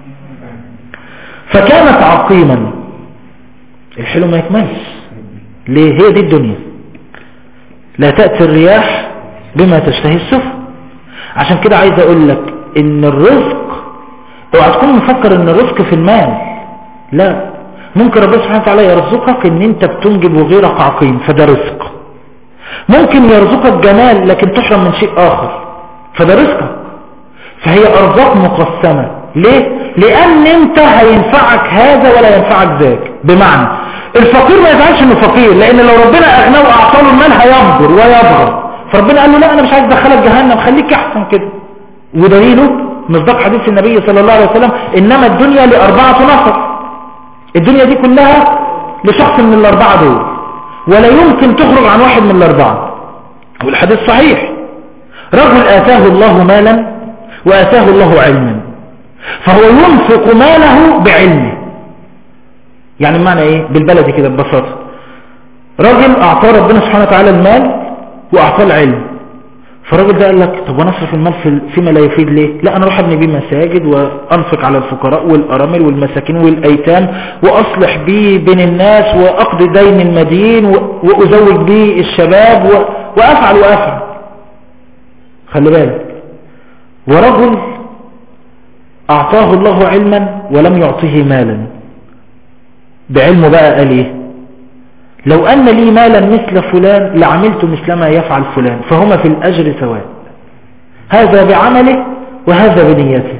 فكانت عقيما الحلو ما يكملش ليه هي دي الدنيا لا تأتي الرياح بما تشتهي السفن عشان كده عايز اقول لك ان الرزق اوعى تكون مفكر ان الرزق في المال لا ممكن ربنا سبحانه وتعالى يرزقك ان انت بتنجب وغيرك عقيم فده رزق ممكن يرزقك جمال لكن تحرم من شيء اخر فده رزقك فهي ارزاق مقسمة ليه لان انت هينفعك هذا ولا ينفعك ذاك بمعنى الفقير ما يزعلش انه فقير لان لو ربنا اغناه واعطاه له المال هيصبر ويبغى فربنا قال له لا انا مش عايز ادخلك جهنم خليك احسن كده ودليله مصداق حديث النبي صلى الله عليه وسلم انما الدنيا لاربعة نفر الدنيا دي كلها لشخص من الاربعة دول ولا يمكن تخرج عن واحد من الاربعة والحديث صحيح رجل اتاه الله مالا واتاه الله علما فهو ينفق ماله بعلمه يعني معنى ايه بالبلدي كده ببساطة راجل اعطاه ربنا سبحانه وتعالى المال واعطاه العلم فالراجل ده قال لك طب وانا اصرف المال في فيما لا يفيد ليه لا انا اروح ابني بيه مساجد وانفق على الفقراء والارامل والمساكين والايتام واصلح بيه بين الناس واقضي دين المدين وازوج بيه الشباب و... وافعل وافعل خلي بالك ورجل اعطاه الله علما ولم يعطيه مالا بعلمه بقى قال ايه لو أن لي مالا مثل فلان لعملت مثل ما يفعل فلان فهما في الأجر سواء هذا بعمله وهذا بنيته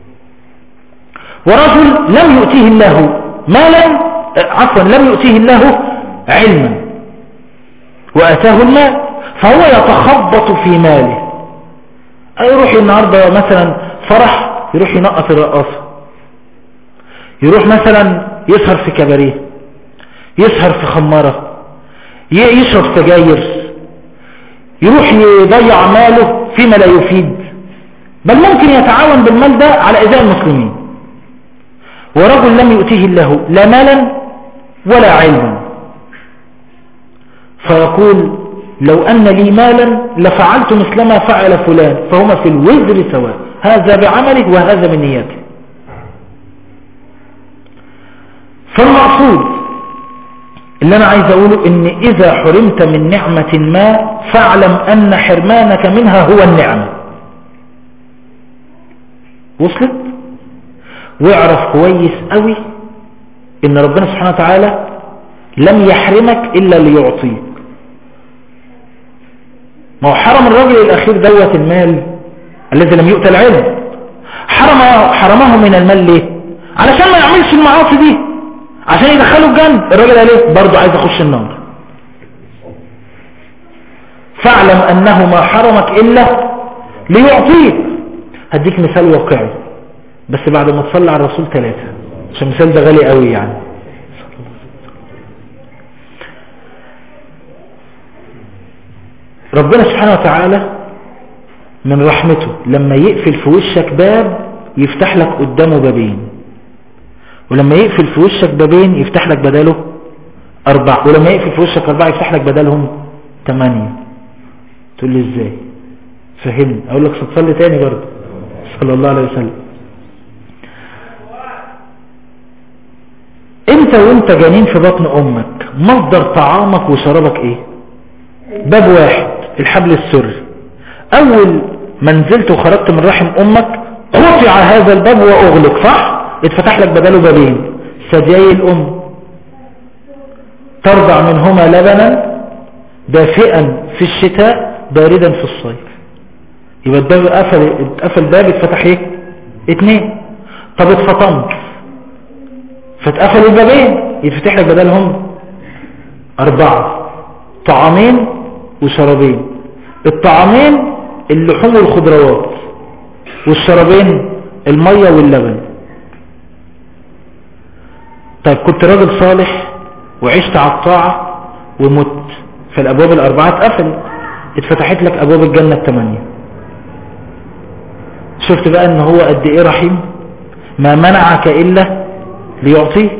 ورجل لم يؤتيه الله مالا عفوا لم يؤتيه الله علما وأتاه المال فهو يتخبط في ماله يروح النهاردة مثلا فرح يروح ينقط الرقاصة يروح مثلا يسهر في كباريه يسهر في خمارة يشرب سجاير يروح يضيع ماله فيما لا يفيد بل ممكن يتعاون بالمال ده على إذاء المسلمين ورجل لم يؤتيه الله لا مالا ولا علما فيقول لو أن لي مالا لفعلت مثل ما فعل فلان فهما في الوزر سواء هذا بعمله وهذا بنيته فالمقصود اللي أنا عايز أقوله إن إذا حرمت من نعمة ما فاعلم أن حرمانك منها هو النعمة وصلت واعرف كويس قوي إن ربنا سبحانه وتعالى لم يحرمك إلا ليعطيك ما هو حرم الرجل الأخير دوت المال الذي لم يؤتى العلم حرم حرمه من المال ليه علشان ما يعملش المعاصي دي عشان يدخله الجنة الراجل قال ايه برضه عايز اخش النار فاعلم انه ما حرمك الا ليعطيك هديك مثال واقعي بس بعد ما تصلي على الرسول ثلاثة عشان المثال ده غالي قوي يعني ربنا سبحانه وتعالى من رحمته لما يقفل في وشك باب يفتح لك قدامه بابين ولما يقفل في وشك بابين يفتح لك بداله أربعة ولما يقفل في وشك أربعة يفتح لك بدالهم ثمانية تقول لي ازاي فهمني أقول لك ستصلي تاني برضه صلى الله عليه وسلم انت وانت جنين في بطن امك مصدر طعامك وشرابك ايه باب واحد الحبل السري اول ما نزلت وخرجت من رحم امك قطع هذا الباب واغلق صح اتفتح لك بداله بابين ثديي الام ترضع منهما لبنا دافئا في الشتاء باردا في الصيف يبقى الباب قفل اتقفل باب اتفتح ايه اتنين طب اتفطمت فاتقفل البابين يتفتح لك بدلهم اربعة طعامين وشرابين الطعامين اللحوم والخضروات والشرابين المية واللبن طيب كنت راجل صالح وعشت على الطاعة ومت فالابواب الاربعة اتقفلت اتفتحت لك ابواب الجنة الثمانية شفت بقى ان هو قد ايه رحيم ما منعك الا ليعطيك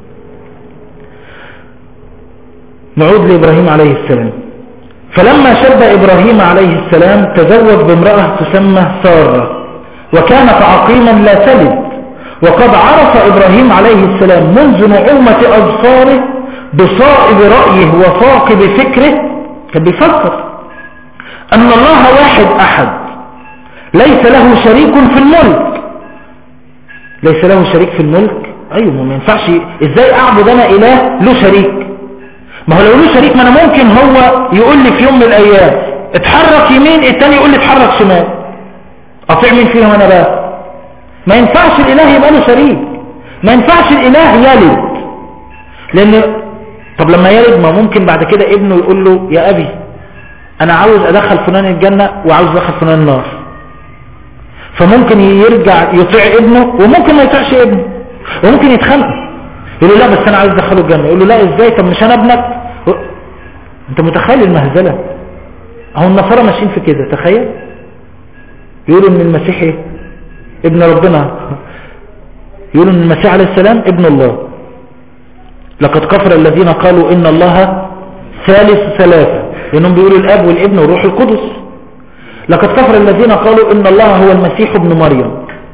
نعود لابراهيم عليه السلام فلما شب ابراهيم عليه السلام تزوج بامرأة تسمى سارة وكانت عقيما لا تلد وقد عرف ابراهيم عليه السلام منذ نعومة ابصاره بصائب رأيه وصاقب فكره كان بيفكر ان الله واحد احد ليس له شريك في الملك ليس له شريك في الملك ايوه ما ينفعش ازاي اعبد انا اله له شريك ما هو لو له شريك ما انا ممكن هو يقول لي في يوم من الايام اتحرك يمين التاني يقول لي اتحرك شمال اطيع مين فيهم انا بقى ما ينفعش الاله يبقى له شريك ما ينفعش الاله يلد لان طب لما يلد ما ممكن بعد كده ابنه يقول له يا ابي انا عاوز ادخل فلان الجنة وعاوز ادخل فلان النار فممكن يرجع يطيع ابنه وممكن ما يطيعش ابنه وممكن يتخانق يقول له لا بس انا عايز ادخله الجنة يقول له لا ازاي طب مش انا ابنك انت متخيل المهزلة اهو النصارى ماشيين في كده تخيل يقولوا ان المسيح ايه ابن ربنا يقولوا ان المسيح عليه السلام ابن الله لقد كفر الذين قالوا ان الله ثالث ثلاثة لانهم بيقولوا الاب والابن والروح القدس لقد كفر الذين قالوا ان الله هو المسيح ابن مريم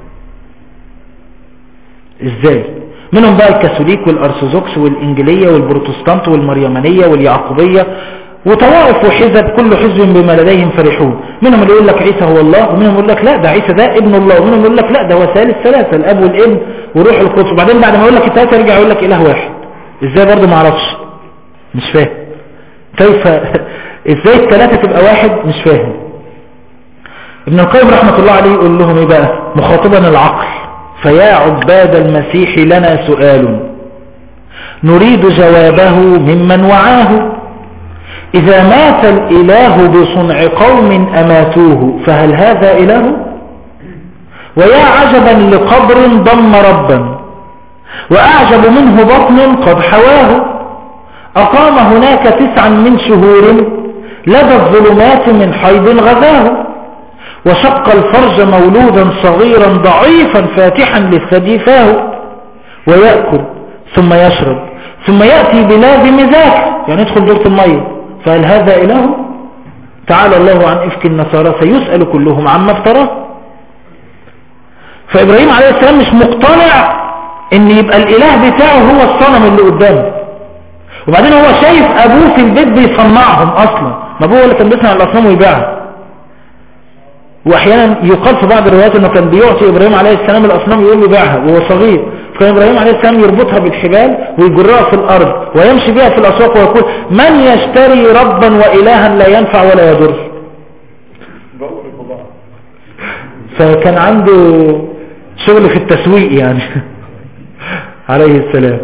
ازاي منهم بقى الكاثوليك والارثوذكس والانجيليه والبروتستانت والمريمانيه واليعقوبيه وطوائف وحزب كل حزب بما لديهم فرحون منهم اللي يقول لك عيسى هو الله ومنهم يقول لك لا ده عيسى ده ابن الله ومنهم يقول لك لا ده هو ثالث ثلاثه الاب والابن وروح القدس وبعدين بعد ما يقول لك الثلاثه يرجع يقول لك اله واحد ازاي برضه ما اعرفش مش فاهم كيف ازاي الثلاثه تبقى واحد مش فاهم ابن القيم رحمه الله عليه يقول لهم ايه بقى مخاطبا العقل فيا عباد المسيح لنا سؤال نريد جوابه ممن وعاه إذا مات الإله بصنع قوم أماتوه فهل هذا إله ويا عجبا لقبر ضم ربا وأعجب منه بطن قد حواه أقام هناك تسعا من شهور لدى الظلمات من حيض غذاه وشق الفرج مولودا صغيرا ضعيفا فاتحا للثدي فاه ويأكل ثم يشرب ثم يأتي بلازم ذاك يعني يدخل دورة المية فهل هذا إله تعالى الله عن إفك النصارى سيسأل كلهم عما افتراه فإبراهيم عليه السلام مش مقتنع ان يبقى الإله بتاعه هو الصنم اللي قدامه وبعدين هو شايف أبوه في البيت بيصنعهم أصلا ما أبوه اللي كان بيصنع الأصنام ويبيعها واحيانا يقال في بعض الروايات انه كان بيعطي ابراهيم عليه السلام الاصنام يقول له بيعها وهو صغير فكان ابراهيم عليه السلام يربطها بالحبال ويجرها في الارض ويمشي بها في الاسواق ويقول من يشتري ربا والها لا ينفع ولا يضر بقول البضاعة فكان عنده شغل في التسويق يعني عليه السلام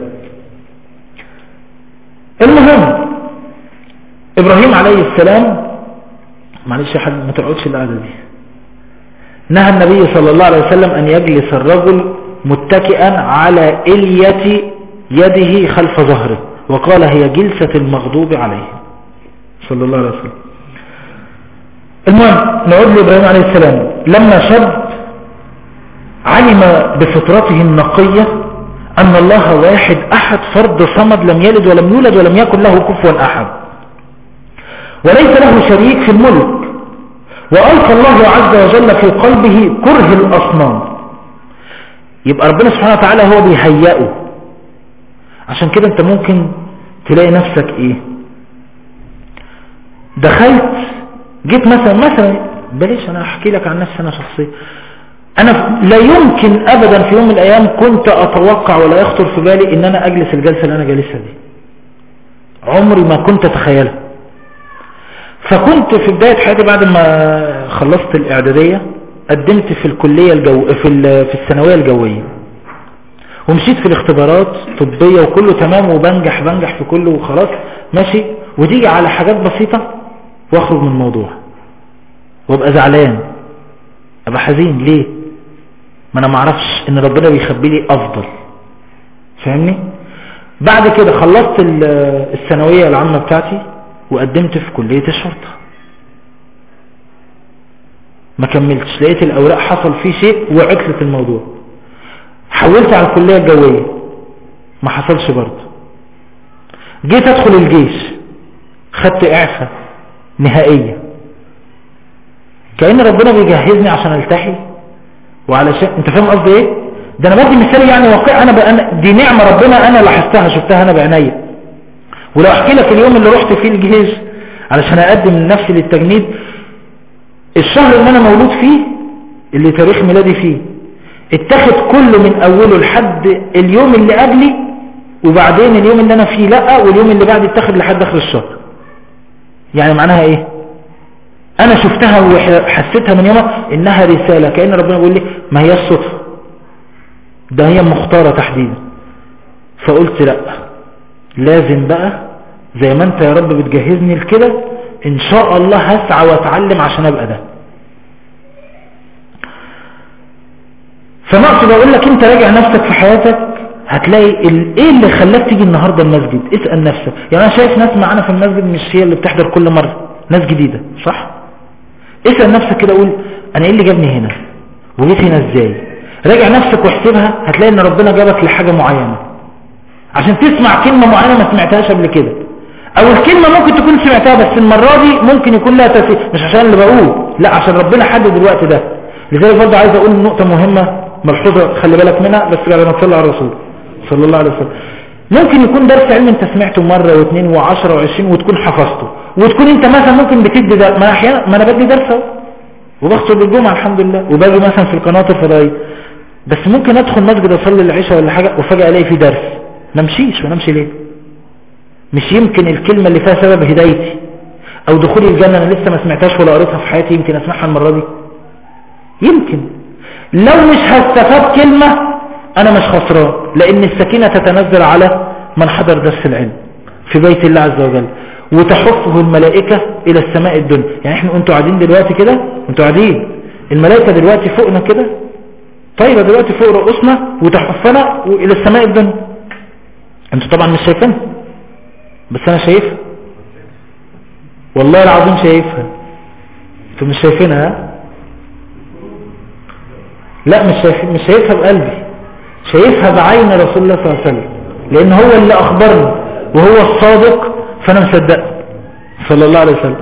المهم ابراهيم عليه السلام معلش يا حاج ما تقعدش القعده دي نهى النبي صلى الله عليه وسلم أن يجلس الرجل متكئا على إلية يده خلف ظهره وقال هي جلسة المغضوب عليه صلى الله عليه وسلم المهم نعود لإبراهيم عليه السلام لما شب علم بفطرته النقية أن الله واحد أحد فرد صمد لم يلد ولم يولد ولم يكن له كفوا أحد وليس له شريك في الملك وألقى الله عز وجل في قلبه كره الأصنام يبقى ربنا سبحانه وتعالى هو بيهيئه عشان كده انت ممكن تلاقي نفسك ايه دخلت جيت مثلا مثلا بلاش انا احكي لك عن نفسي انا شخصيا انا لا يمكن ابدا في يوم من الايام كنت اتوقع ولا يخطر في بالي ان انا اجلس الجلسة اللي انا جالسها دي عمري ما كنت اتخيلها فكنت في بداية حياتي بعد ما خلصت الإعدادية قدمت في الكلية الجو في ال- في الثانوية الجوية ومشيت في الاختبارات طبية وكله تمام وبنجح بنجح في كله وخلاص ماشي وتيجي على حاجات بسيطة واخرج من الموضوع وابقى زعلان ابقى حزين ليه ما انا معرفش ان ربنا بيخبي لي افضل فاهمني بعد كده خلصت ال- الثانوية العامة بتاعتي وقدمت في كلية الشرطة ما كملتش لقيت الأوراق حصل فيه شيء وعكست الموضوع حولت على الكلية الجوية ما حصلش برضه جيت أدخل الجيش خدت إعفاء نهائية كأن ربنا بيجهزني عشان التحي وعلشان انت فاهم قصدي ايه ده انا بدي مثال يعني واقع انا بأنا دي نعمة ربنا انا لاحظتها شفتها انا بعينيا ولو احكي لك اليوم اللي رحت فيه الجيش علشان اقدم نفسي للتجنيد الشهر اللي انا مولود فيه اللي تاريخ ميلادي فيه اتخذ كله من اوله لحد اليوم اللي قبلي وبعدين اليوم اللي انا فيه لا واليوم اللي بعد اتخذ لحد اخر الشهر يعني معناها ايه انا شفتها وحسيتها من يومها انها رسالة كأن ربنا بيقول لي ما هي الصدفة ده هي مختارة تحديدا فقلت لا لازم بقى زي ما انت يا رب بتجهزني لكده ان شاء الله هسعى واتعلم عشان ابقى ده فما اقصد اقول لك انت راجع نفسك في حياتك هتلاقي ال- ايه اللي خلاك تيجي النهاردة المسجد اسأل نفسك يعني انا شايف ناس معانا في المسجد مش هي اللي بتحضر كل مرة ناس جديدة صح اسأل نفسك كده قول انا ايه اللي جابني هنا وجيت هنا ازاي راجع نفسك واحسبها هتلاقي ان ربنا جابك لحاجة معينة عشان تسمع كلمة معينة ما سمعتهاش قبل كده او الكلمة ممكن تكون سمعتها بس المرة دي ممكن يكون لها تأثير مش عشان اللي بقول لا عشان ربنا حدد الوقت ده لذلك برضه عايز اقول نقطة مهمة ملحوظة خلي بالك منها بس بعد ما تصلي على الرسول صلى الله عليه وسلم ممكن يكون درس علم انت سمعته مرة واثنين وعشرة وعشرين وتكون حفظته وتكون انت مثلا ممكن بتدي درس ما احيانا ما انا بدي درس اهو وبخطب الجمعة الحمد لله وباجي مثلا في القناة الفضائية بس ممكن ادخل مسجد اصلي العشاء ولا حاجة وفجأة الاقي في درس ما امشيش ما امشي ليه مش يمكن الكلمة اللي فيها سبب هدايتي او دخولي الجنة انا لسه ما سمعتهاش ولا قريتها في حياتي يمكن اسمعها المرة دي يمكن لو مش هستفاد كلمة انا مش خسران لان السكينة تتنزل على من حضر درس العلم في بيت الله عز وجل وتحفه الملائكة الى السماء الدنيا يعني احنا انتوا قاعدين دلوقتي كده انتوا قاعدين الملائكة دلوقتي فوقنا كده طيبة دلوقتي فوق رؤوسنا وتحفنا الى السماء الدنيا انتوا طبعا مش شايفينها بس انا شايفها والله العظيم شايفها انتوا مش شايفينها ها؟ لا مش شايف مش شايفها بقلبي شايفها بعين رسول الله صلى الله عليه وسلم لان هو اللي اخبرني وهو الصادق فانا مصدقه صلى الله عليه وسلم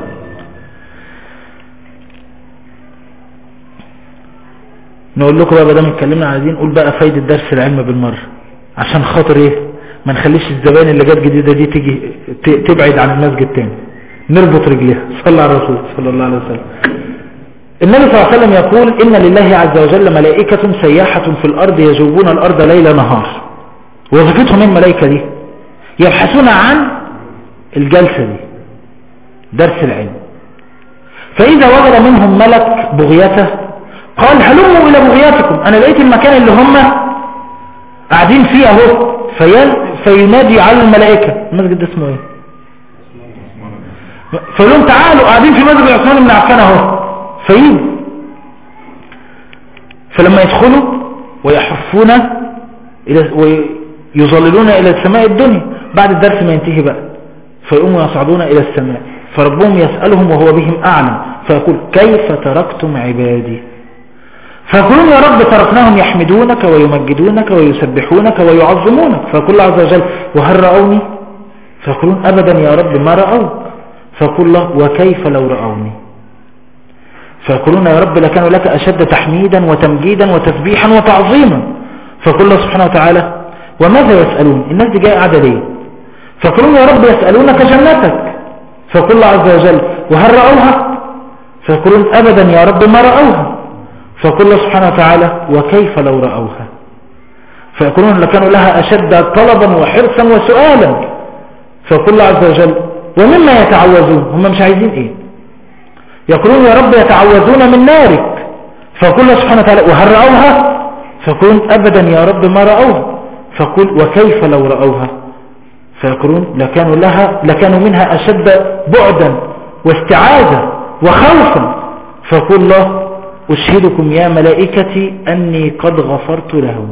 نقول لكم بقى بدل ما اتكلمنا على دي نقول بقى فايدة درس العلم بالمرة عشان خاطر ايه ما نخليش الزبائن اللي جت جديدة دي تيجي ت- تبعد عن المسجد تاني نربط رجليها صلى على الرسول صلى الله عليه وسلم النبي صلى الله عليه وسلم يقول إن لله عز وجل ملائكة سياحة في الأرض يجوبون الأرض ليل نهار وظيفتهم من الملائكة دي يبحثون عن الجلسة دي درس العلم فإذا وجد منهم ملك بغيته قال هلموا إلى بغياتكم أنا لقيت المكان اللي هم قاعدين فيه أهو في فينادي على الملائكة المسجد ده اسمه ايه فيقول لهم تعالوا قاعدين في مسجد عثمان بن عفان اهو فيجوا فلما يدخلوا ويحفون إلى ويظللون إلى السماء الدنيا بعد الدرس ما ينتهي بقى فيقوموا يصعدون إلى السماء فربهم يسألهم وهو بهم أعلم فيقول كيف تركتم عبادي فيقولون يا رب تركناهم يحمدونك ويمجدونك ويسبحونك ويعظمونك فيقول الله عز وجل وهل رأوني فيقولون أبدا يا رب ما رأوك فيقول الله وكيف لو رأوني فيقولون يا رب لكانوا لك أشد تحميدا وتمجيدا وتسبيحا وتعظيما فيقول الله سبحانه وتعالى وماذا يسألون الناس دي جاية قاعدة ليه فيقولون يا رب يسألونك جنتك فيقول الله عز وجل وهل رأوها فيقولون أبدا يا رب ما رأوها فيقول الله سبحانه وتعالى وكيف لو رأوها فيقولون لكانوا لها أشد طلبا وحرصا وسؤالا فيقول الله عز وجل ومما يتعوذون هم مش عايزين ايه يقولون يا رب يتعوذون من نارك فيقول الله سبحانه وتعالى وهل رأوها فيقولون أبدا يا رب ما رأوها فيقول وكيف لو رأوها فيقولون لكانوا لها لكانوا منها أشد بعدا واستعاذة وخوفا فيقول الله أشهدكم يا ملائكتي أني قد غفرت لهم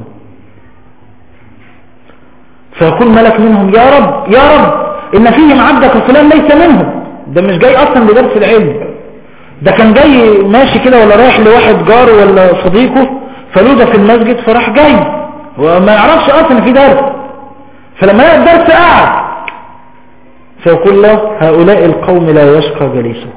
فيقول ملك منهم يا رب يا رب إن فيهم عبدك فلان ليس منهم ده مش جاي أصلا لدرس العلم ده كان جاي ماشي كده ولا رايح لواحد جاره ولا صديقه فلو ده في المسجد فراح جاي وما يعرفش أصلا في درس فلما لقى الدرس قعد فيقول الله هؤلاء القوم لا يشقى جليسهم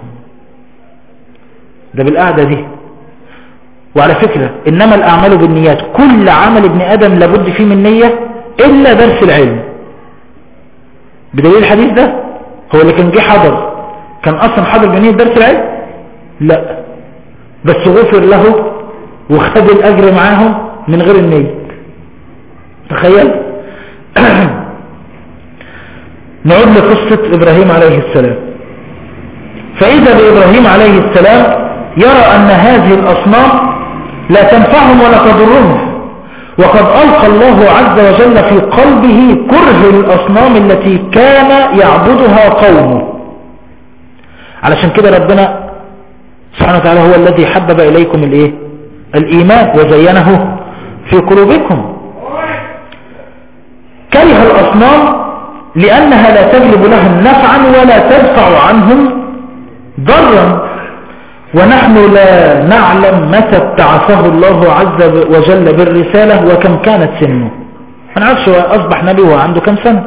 ده بالقعدة دي وعلى فكرة إنما الأعمال بالنيات كل عمل ابن آدم لابد فيه من نية إلا درس العلم بدليل الحديث ده هو اللي كان جه حضر كان أصلا حضر بنية درس العلم لا بس غفر له وخد الأجر معاهم من غير النية تخيل نعود لقصة إبراهيم عليه السلام فإذا بإبراهيم عليه السلام يرى أن هذه الأصنام لا تنفعهم ولا تضرهم وقد ألقى الله عز وجل في قلبه كره الأصنام التي كان يعبدها قومه علشان كده ربنا سبحانه وتعالى هو الذي حبب إليكم الإيه؟ الإيمان وزينه في قلوبكم كره الأصنام لأنها لا تجلب لهم نفعا ولا تدفع عنهم ضرا ونحن لا نعلم متى ابتعثه الله عز وجل بالرسالة وكم كانت سنه ما نعرفش هو أصبح نبي وهو عنده كم سنة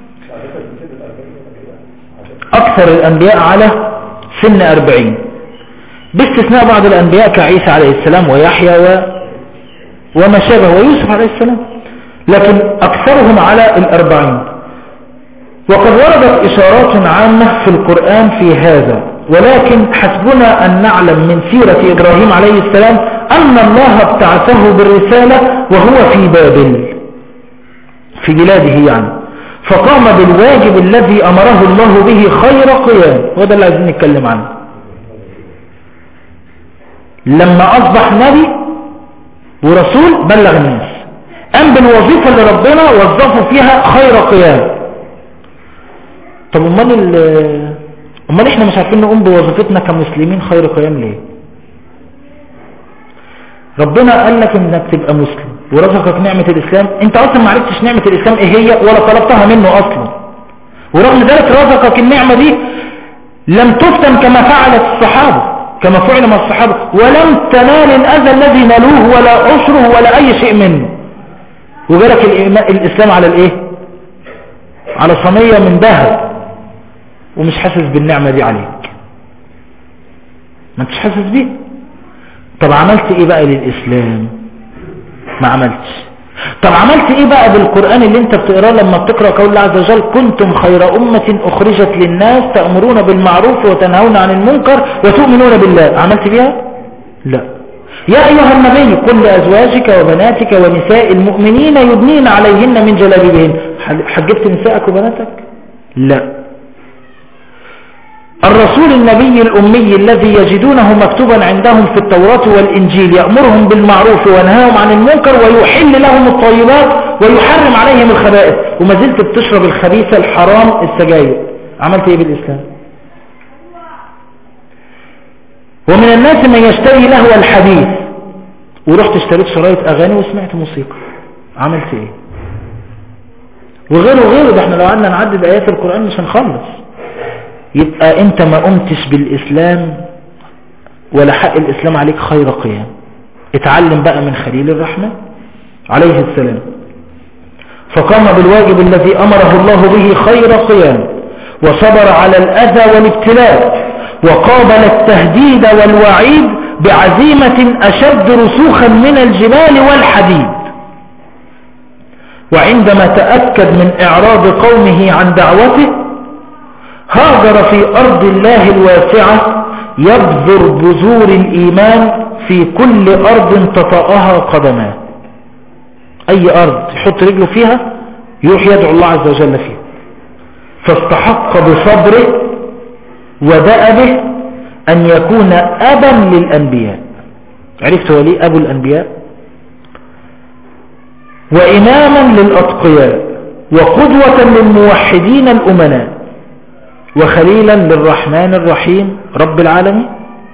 أكثر الأنبياء على سن أربعين باستثناء بعض الأنبياء كعيسى عليه السلام ويحيى و... وما شابه ويوسف عليه السلام لكن أكثرهم على الأربعين وقد وردت إشارات عامة في القرآن في هذا ولكن حسبنا أن نعلم من سيرة إبراهيم عليه السلام أن الله ابتعثه بالرسالة وهو في بابل في بلاده يعني فقام بالواجب الذي أمره الله به خير قيام وده اللي عايزين نتكلم عنه لما أصبح نبي ورسول بلغ الناس قام بالوظيفة اللي ربنا وظفه فيها خير قيام طب امال امال احنا مش عارفين نقوم بوظيفتنا كمسلمين خير قيام ليه ربنا قال لك انك تبقى مسلم ورزقك نعمة الاسلام انت اصلا ما عرفتش نعمة الاسلام ايه هي ولا طلبتها منه اصلا ورغم ذلك رزقك النعمة دي لم تفتن كما فعلت الصحابة كما فعل مع الصحابة ولم تنال الأذى الذي نالوه ولا عشره ولا أي شيء منه وجالك الإيمان- الإسلام على الإيه على صينية من ذهب ومش حاسس بالنعمة دي عليك ما انتش حاسس بيه طب عملت ايه بقى للإسلام ما عملتش طب عملت ايه بقى بالقرآن اللي انت بتقراه لما بتقرأ قول الله عز وجل كنتم خير أمة أخرجت للناس تأمرون بالمعروف وتنهون عن المنكر وتؤمنون بالله عملت بيها لا يا أيها النبي قل لأزواجك وبناتك ونساء المؤمنين يدنين عليهن من جلابيبهن حجبت نسائك وبناتك لا الرسول النبي الأمي الذي يجدونه مكتوبا عندهم في التوراة والإنجيل يأمرهم بالمعروف وينهاهم عن المنكر ويحل لهم الطيبات ويحرم عليهم الخبائث وما زلت بتشرب الخبيثة الحرام السجاير عملت ايه بالإسلام ومن الناس من يشتري لهو الحديث ورحت اشتريت شرايط أغاني وسمعت موسيقى عملت ايه وغيره وغيره ده احنا لو قعدنا نعدد آيات القرآن مش هنخلص يبقى انت ما قمتش بالاسلام ولا حق الاسلام عليك خير قيام اتعلم بقى من خليل الرحمن عليه السلام فقام بالواجب الذي امره الله به خير قيام وصبر على الاذى والابتلاء وقابل التهديد والوعيد بعزيمة اشد رسوخا من الجبال والحديد وعندما تأكد من اعراض قومه عن دعوته هاجر في أرض الله الواسعة يبذر بذور الإيمان في كل أرض تطأها قدماه أي أرض يحط رجله فيها يروح يدعو الله عز وجل فيها فاستحق بصبره ودأبه أن يكون أبا للأنبياء عرفت هو ليه أبو الأنبياء وإماما للأتقياء وقدوة للموحدين الأمناء وخليلا للرحمن الرحيم رب العالمين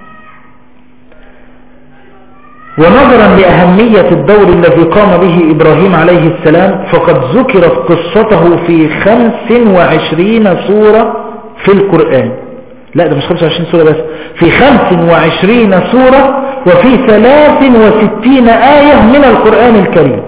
ونظرا لأهمية الدور الذي قام به إبراهيم عليه السلام فقد ذكرت قصته في خمس وعشرين سورة في القرآن لا ده مش خمس وعشرين سورة بس في خمس وعشرين سورة وفي ثلاث وستين آية من القرآن الكريم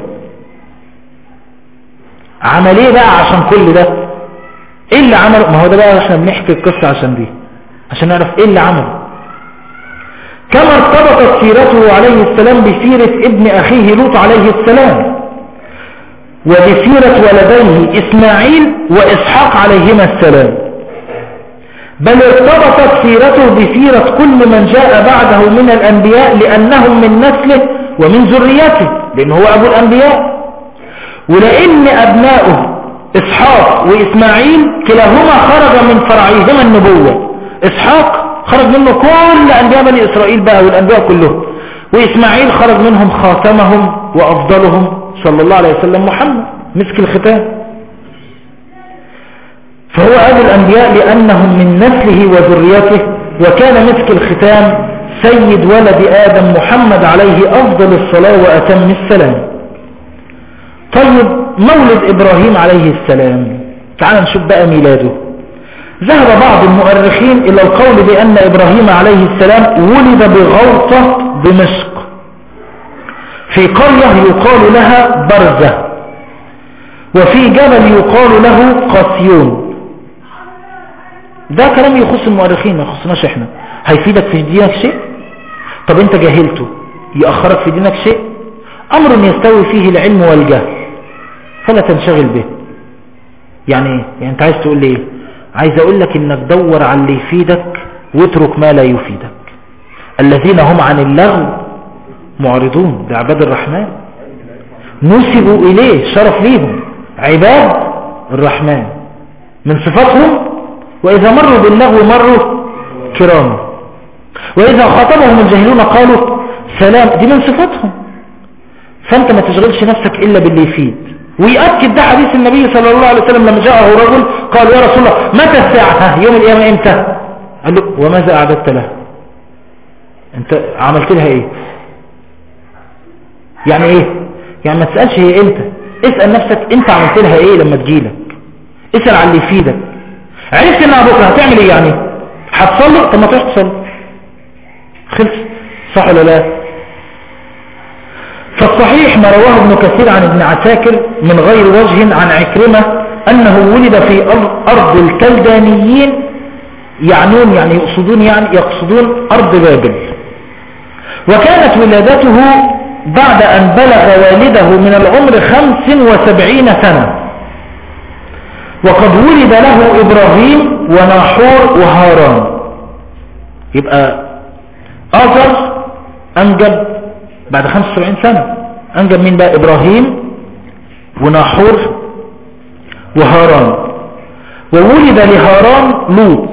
عمل ايه بقى عشان كل ده ايه اللي عمله ما هو ده بقى احنا بنحكي القصة عشان دي عشان نعرف ايه اللي عمله كما ارتبطت سيرته عليه السلام بسيرة ابن اخيه لوط عليه السلام وبسيرة ولديه اسماعيل واسحاق عليهما السلام بل ارتبطت سيرته بسيرة كل من جاء بعده من الانبياء لانهم من نسله ومن ذريته لان هو ابو الانبياء ولان ابناؤه إسحاق وإسماعيل كلاهما خرج من فرعيهما النبوة إسحاق خرج منه كل أنبياء بني إسرائيل بقى والأنبياء كلهم وإسماعيل خرج منهم خاتمهم وأفضلهم صلى الله عليه وسلم محمد مسك الختام فهو أبو الأنبياء لأنهم من نسله وذريته وكان مسك الختام سيد ولد آدم محمد عليه أفضل الصلاة وأتم السلام طيب مولد إبراهيم عليه السلام تعال نشوف بقى ميلاده ذهب بعض المؤرخين إلى القول بأن إبراهيم عليه السلام ولد بغوطة دمشق في قرية يقال لها برزة وفي جبل يقال له قسيون ده كلام يخص المؤرخين ما يخصناش احنا هيفيدك في دينك شيء طب انت جاهلته يأخرك في دينك شيء أمر يستوي فيه العلم والجهل فلا تنشغل به يعني ايه يعني انت عايز تقول لي ايه عايز اقول لك انك دور على اللي يفيدك واترك ما لا يفيدك الذين هم عن اللغو معرضون ده عباد الرحمن نسبوا اليه شرف ليهم عباد الرحمن من صفاتهم واذا مروا باللغو مروا كراما واذا خاطبهم الجاهلون قالوا سلام دي من صفاتهم فانت ما تشغلش نفسك الا باللي يفيد ويأكد ده حديث النبي صلى الله عليه وسلم لما جاءه رجل قال يا رسول الله متى الساعة يوم القيامة امتى قال له وماذا أعددت لها انت عملت لها ايه يعني ايه يعني ما تسألش هي امتى اسأل نفسك انت عملت لها ايه لما تجيلك اسأل عن اللي يفيدك عرفت انها بكرة هتعمل ايه يعني هتصلي طب ما تروح تصلي خلص صح ولا لا فالصحيح ما رواه ابن كثير عن ابن عساكر من غير وجه عن عكرمة أنه ولد في أرض- أرض الكلدانيين يعنون يعني يقصدون يعني يقصدون أرض بابل وكانت ولادته بعد أن بلغ والده من العمر خمس وسبعين سنة وقد ولد له إبراهيم وناحور وهاران يبقى آزر أنجب بعد 75 سنة أنجب مين بقى إبراهيم وناحور وهاران وولد لهاران لوط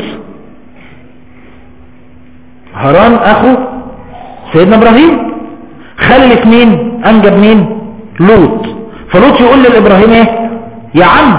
هاران أخو سيدنا إبراهيم خلف مين أنجب مين لوط فلوط يقول لإبراهيم إيه يا عم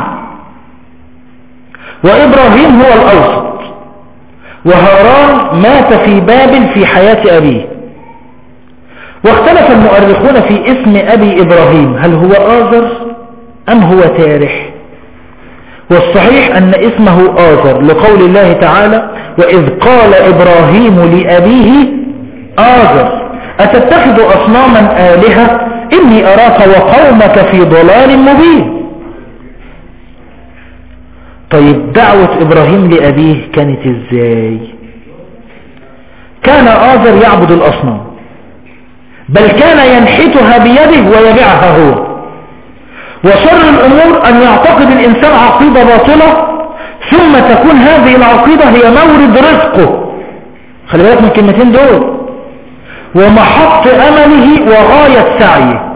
وإبراهيم هو الأوسط وهاران مات في بابل في حياة أبيه واختلف المؤرخون في اسم أبي إبراهيم هل هو آزر أم هو تارح والصحيح أن اسمه آزر لقول الله تعالى وإذ قال إبراهيم لأبيه آزر أتتخذ أصناما آلهة إني أراك وقومك في ضلال مبين طيب دعوة إبراهيم لأبيه كانت إزاي كان آزر يعبد الأصنام بل كان ينحتها بيده ويبيعها هو وشر الأمور أن يعتقد الإنسان عقيدة باطلة ثم تكون هذه العقيدة هي مورد رزقه خلي بالك من الكلمتين دول ومحط أمله وغاية سعيه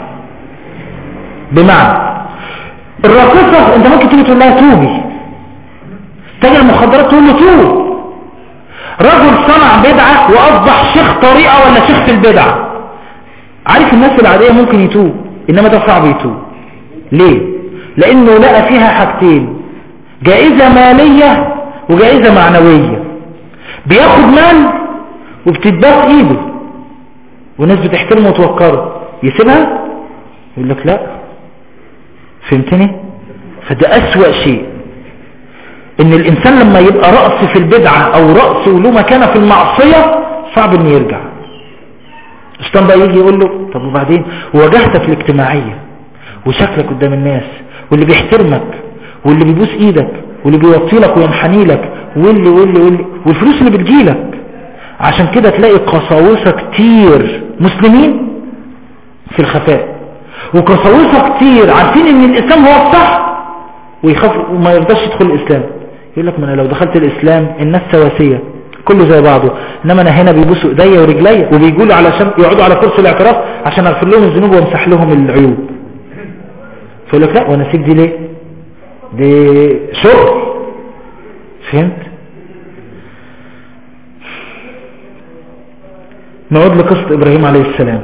بمعنى الراقصة انت ممكن تيجي تقول لها توبي تجي المخدرات تقول له توب رجل صنع بدعة وأصبح شيخ طريقة ولا شيخ في البدعة عارف الناس العادية ممكن يتوب إنما ده صعب يتوب ليه لأنه لقى فيها حاجتين جائزة مالية وجائزة معنوية بياخد مال وبتتباس ايده والناس بتحترمه وتوقره يسيبها يقول لك لا فهمتني فده أسوأ شيء ان الانسان لما يبقى رأس في البدعة او رأس وله مكانة في المعصية صعب انه يرجع الشيطان بقى يجي يقول له طب وبعدين وواجهتك الاجتماعية وشكلك قدام الناس واللي بيحترمك واللي بيبوس ايدك واللي بيوطي لك وينحني لك واللي واللي واللي والفلوس اللي بتجيلك عشان كده تلاقي قساوسة كتير مسلمين في الخفاء وقساوسة كتير عارفين ان الاسلام هو الصح ويخاف وما يرضاش يدخل الاسلام يقول لك ما انا لو دخلت الاسلام الناس سواسية كله زي بعضه انما انا هنا بيبوسوا ايديا ورجليا وبيقولوا علشان يقعدوا على كرسي الاعتراف عشان اغفر لهم الذنوب وامسح لهم العيوب فيقول لك لا وانا اسيب دي ليه دي شغل فهمت نعود لقصة ابراهيم عليه السلام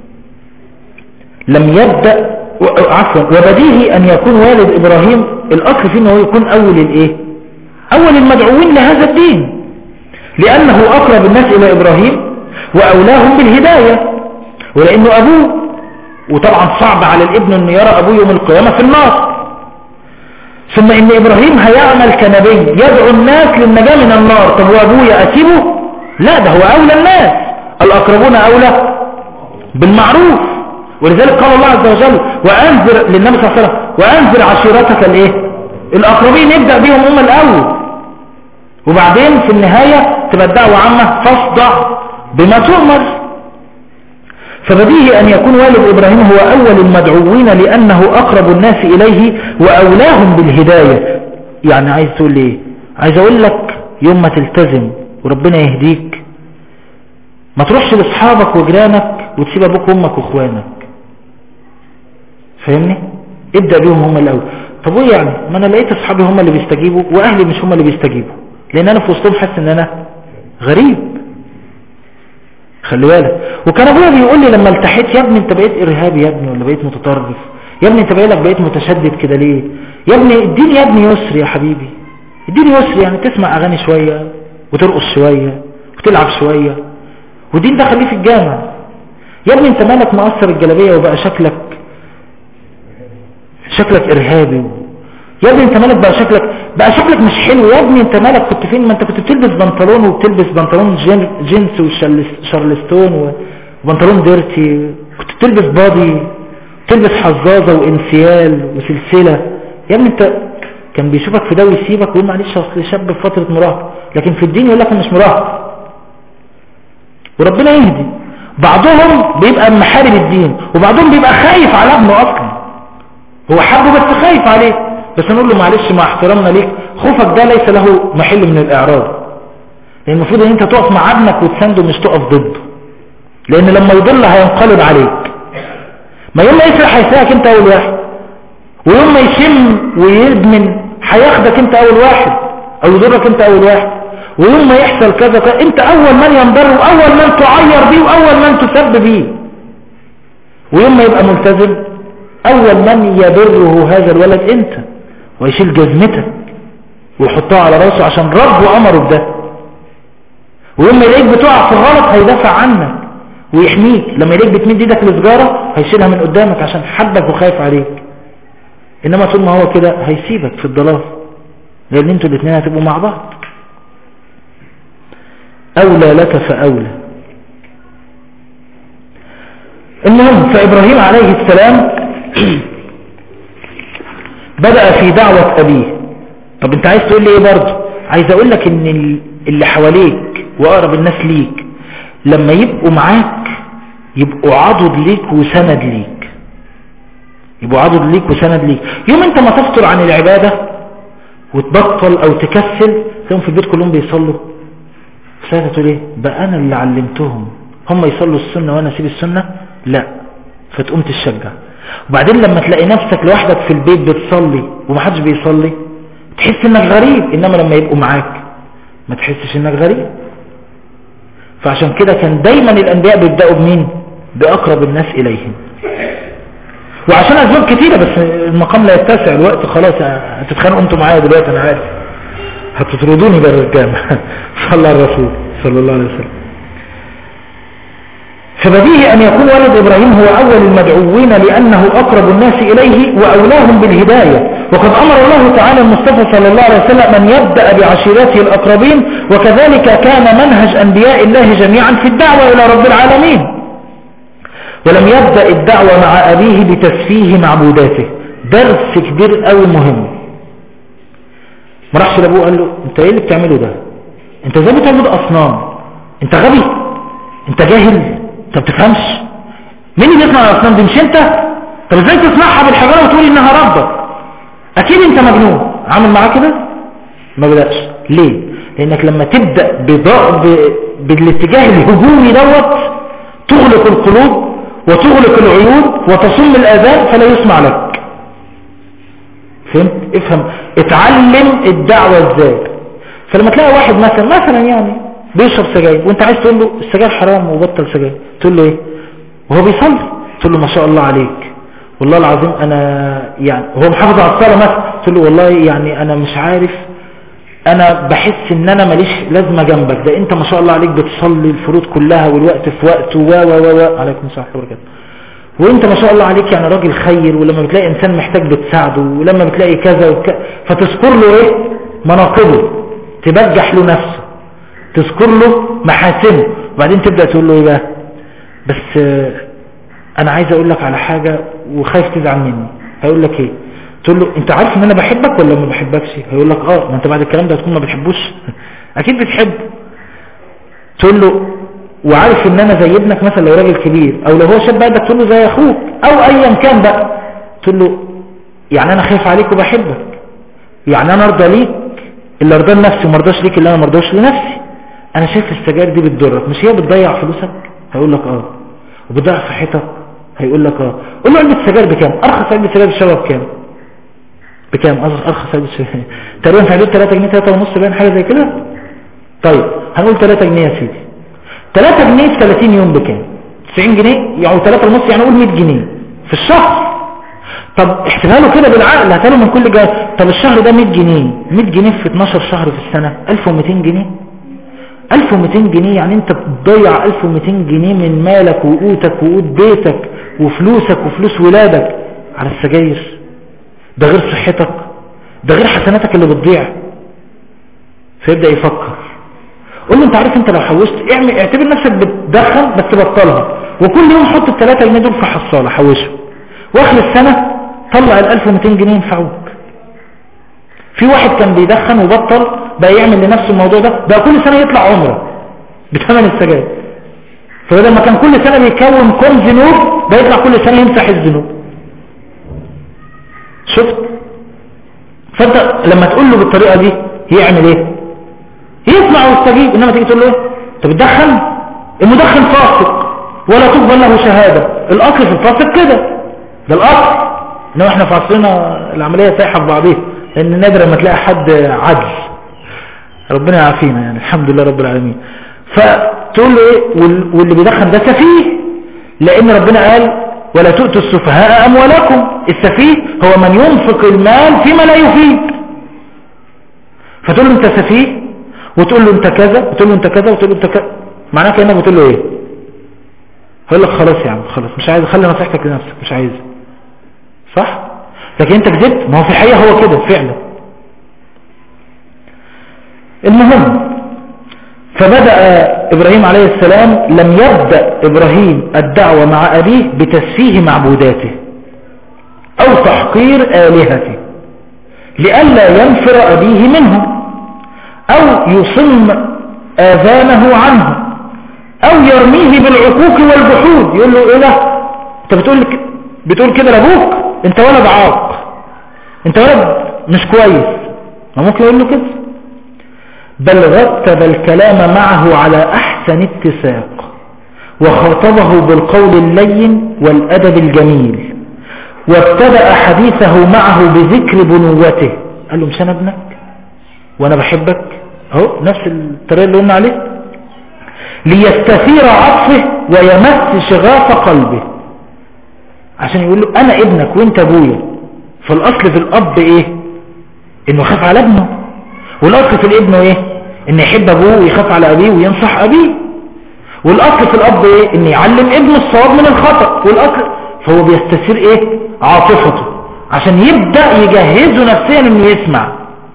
لم يبدأ عفوا وبديهي ان يكون والد ابراهيم الاصل فيه انه يكون اول الايه اول المدعوين لهذا الدين لانه اقرب الناس الى ابراهيم واولاهم بالهداية ولانه ابوه وطبعا صعب على الابن ان يرى ابوه يوم القيامة في النار ثم ان ابراهيم هيعمل كنبي يدعو الناس للنجاة من النار طب وابويا اسيبه لا ده هو اولى الناس الاقربون اولى بالمعروف ولذلك قال الله عز وجل وانذر للنبي صلى الله عليه وسلم وانذر عشيرتك الايه الاقربين ابدأ بهم هم الاول وبعدين في النهاية تبقى الدعوة عامة فاصدع بما تؤمر فبديه أن يكون والد إبراهيم هو أول المدعوين لأنه أقرب الناس إليه وأولاهم بالهداية يعني عايز تقول ايه عايز أقول لك يوم ما تلتزم وربنا يهديك ما تروحش لأصحابك وجيرانك وتسيب أبوك وأمك وإخوانك فاهمني ابدأ بيهم هم الأول طب وايه يعني ما أنا لقيت أصحابي هم اللي بيستجيبوا وأهلي مش هم اللي بيستجيبوا لأن أنا في وسطهم حاسس إن أنا غريب خلي بالك وكان ابويا بيقول لي لما التحيت يا ابني انت بقيت ارهابي يا ابني ولا بقيت متطرف يا ابني انت بقيت بقيت متشدد كده ليه يا ابني اديني يا ابني يسر يا حبيبي اديني يسر يعني تسمع اغاني شوية وترقص شوية وتلعب شوية والدين ده خليه في الجامع يا ابني انت مالك مقصر الجلابية وبقى شكلك شكلك ارهابي يا ابني انت مالك بقى شكلك بقى شكلك مش حلو يا ابني انت مالك كنت فين ما انت كنت بتلبس بنطلون وبتلبس بنطلون جين- جينز وشارلستون وبنطلون ديرتي كنت بتلبس بادي تلبس حظاظة وانسيال وسلسلة يا ابني انت كان بيشوفك في ده ويسيبك ويقول معلش اصل شاب في فترة مراهقة لكن في الدين يقول لك انا مش مراهق وربنا يهدي بعضهم بيبقى محارب الدين وبعضهم بيبقى خايف على ابنه اصلا هو حبه بس خايف عليه بس نقول له معلش مع احترامنا ليك خوفك ده ليس له محل من الاعراض لان المفروض ان انت تقف مع ابنك وتسنده مش تقف ضده لان لما يضل هينقلب عليك ما يوم ما يسرح هيسرقك انت اول واحد ويوم ما يشم ويدمن هياخدك انت اول واحد او يضرك انت اول واحد ويوم ما يحصل كذا كذا انت اول من ينضر واول من تعير بيه واول من تسب بيه ويوم ما يبقى ملتزم اول من يبره هذا الولد انت ويشيل جزمتك ويحطها على راسه عشان ربه امره بده ويوم ما يلاقيك بتقع في الغلط هيدافع عنك ويحميك لما يلاقيك بتمد ايدك لسجاره هيشيلها من قدامك عشان حبك وخايف عليك انما طول ما هو كده هيسيبك في الضلال لان انتوا الاثنين هتبقوا مع بعض اولى لك فاولى المهم فابراهيم عليه السلام بدأ في دعوة ابيه طب انت عايز تقول لي ايه برضه عايز اقول لك ان ال- اللي حواليك واقرب الناس ليك لما يبقوا معاك يبقوا عضد ليك وسند ليك يبقوا عضد ليك وسند ليك يوم انت ما تفطر عن العبادة وتبطل او تكسل تلاقيهم في البيت كلهم بيصلوا ساعتها تقول ايه بقى انا اللي علمتهم هم يصلوا السنة وانا اسيب السنة لا فتقوم تشجع وبعدين لما تلاقي نفسك لوحدك في البيت بتصلي ومحدش بيصلي تحس انك غريب انما لما يبقوا معاك ما تحسش انك غريب فعشان كده كان دايما الانبياء بيبدأوا بمين باقرب الناس اليهم وعشان اسباب كتيرة بس المقام لا يتسع الوقت خلاص هتتخانقوا انتوا معايا دلوقتي انا عارف هتطردوني بره الجامع صلى على الرسول صلى الله عليه وسلم فبديهي أن يكون ولد إبراهيم هو أول المدعوين لأنه أقرب الناس إليه وأولاهم بالهداية وقد أمر الله تعالى المصطفى صلى الله عليه وسلم أن يبدأ بعشيرته الأقربين وكذلك كان منهج أنبياء الله جميعا في الدعوة إلى رب العالمين ولم يبدأ الدعوة مع أبيه بتسفيه معبوداته درس كبير قوي مهم ما راحش لابوه قال له انت ايه اللي بتعمله ده انت ازاي بتعبد اصنام انت غبي انت جاهل انت بتفهمش مين اللي بيصنع الاصنام دي مش انت طب ازاي تصنعها بالحجاره وتقول انها ربك اكيد انت مجنون عامل معاه كده ما بدأش ليه لانك لما تبدأ بضاء ب... بالاتجاه الهجومي دوت تغلق القلوب وتغلق العيون وتصم الاذان فلا يسمع لك فهمت افهم اتعلم الدعوة ازاي فلما تلاقي واحد مثلا مثلا يعني بيشرب سجاير وانت عايز تقول له السجاير حرام وبطل سجاير تقول له ايه وهو بيصلي تقول له ما شاء الله عليك والله العظيم انا يعني هو محافظ على الصلاة مثلا تقول له والله يعني انا مش عارف انا بحس ان انا ماليش لازمة جنبك ده انت ما شاء الله عليك بتصلي الفروض كلها والوقت في وقته و و و و عليكم السلام ورحمة الله وانت ما شاء الله عليك يعني راجل خير ولما بتلاقي انسان محتاج بتساعده ولما بتلاقي كذا وك... فتذكر له ايه مناقبه تبجح له نفسه تذكر له محاسنه وبعدين تبدأ تقول له ايه بقى بس آه انا عايز اقول لك على حاجة وخايف تزعل مني هيقول لك ايه تقول له انت عارف ان انا بحبك ولا ما بحبكش هيقول لك اه ما انت بعد الكلام ده هتكون ما بتحبوش اكيد بتحبه تقول له وعارف ان انا زي ابنك مثلا لو راجل كبير او لو هو شاب قدك تقول له زي اخوك او ايا كان بقى تقول له يعني انا خايف عليك وبحبك يعني انا ارضى ليك اللي ارضى لنفسي وما ارضاش ليك اللي انا ما ارضاش لنفسي انا شايف السجاير دي بتضرك مش هي بتضيع فلوسك هيقول لك اه وبتضيع صحتك هيقول لك اه قول له علبه السجاير بكام ارخص علبه سجاير بالشباب بكام بكام ارخص علبه سجاير تقريبا في حدود 3 جنيه 3 ونص باين حاجه زي كده طيب هنقول 3 جنيه يا سيدي 3 جنيه في 30 يوم بكام 90 جنيه يعني 3 ونص يعني قول 100 جنيه في الشهر طب احسبها له كده بالعقل هتلاقي من كل جهه طب الشهر ده 100 جنيه 100 جنيه في 12 شهر في السنه 1200 جنيه 1200 جنيه يعني انت بتضيع 1200 جنيه من مالك وقوتك وقوت بيتك وفلوسك وفلوس ولادك على السجاير ده غير صحتك ده غير حسناتك اللي بتضيع فيبدأ يفكر قول له انت عارف انت لو حوشت اعمل اعتبر نفسك بتدخن بس بطلها وكل يوم حط الثلاثة جنيه دول في حصالة حوشهم واخر السنة طلع ال 1200 جنيه ينفعوك في واحد كان بيدخن وبطل بقى يعمل لنفسه الموضوع ده بقى كل سنة يطلع عمره بثمن السجاير فبدل ما كان كل سنة بيكون كم ذنوب بقى يطلع كل سنة يمسح الذنوب شفت فانت لما تقول له بالطريقة دي يعمل ايه يسمع ويستجيب انما تيجي تقول له ايه انت بتدخن المدخن فاسق ولا تقبل له شهادة الاصل في الفاسق كده ده الاصل انما احنا في عصرنا العملية سايحة في بعضيها لان نادر لما تلاقي حد عدل ربنا يعافينا يعني الحمد لله رب العالمين فتقول له ايه وال- واللي بيدخن ده سفيه لان ربنا قال ولا تؤتوا السفهاء اموالكم السفيه هو من ينفق المال فيما لا يفيد فتقول له انت سفيه وتقول له انت كذا وتقول له انت كذا وتقول له انت كذا معناه كانك بتقول له ايه هيقول لك خلاص يا عم خلاص مش عايز خلي نصيحتك لنفسك مش عايز صح لكن انت كذبت ما هو في الحقيقه هو كده فعلا المهم فبدأ إبراهيم عليه السلام لم يبدأ إبراهيم الدعوة مع أبيه بتسفيه معبوداته أو تحقير آلهته لئلا ينفر أبيه منه أو يصم آذانه عنه أو يرميه بالعقوق والجحود يقول له إيه ده أنت بتقول, لك بتقول كده لأبوك أنت ولد عاق أنت ولد مش كويس ما ممكن يقول له كده بل رتب الكلام معه على أحسن اتساق وخاطبه بالقول اللين والأدب الجميل وابتدأ حديثه معه بذكر بنوته قال له مش أنا ابنك وأنا بحبك اهو نفس الطريقة اللي قلنا عليه ليستثير عطفه ويمس شغاف قلبه عشان يقول له أنا ابنك وانت ابويا فالأصل في الأب ايه انه يخاف على ابنه والاصل في الابن ايه ان يحب ابوه ويخاف على ابيه وينصح ابيه والاصل في الاب ايه ان يعلم ابنه الصواب من الخطأ والاصل فهو بيستثير ايه عاطفته عشان يبدأ يجهزه نفسيا انه يسمع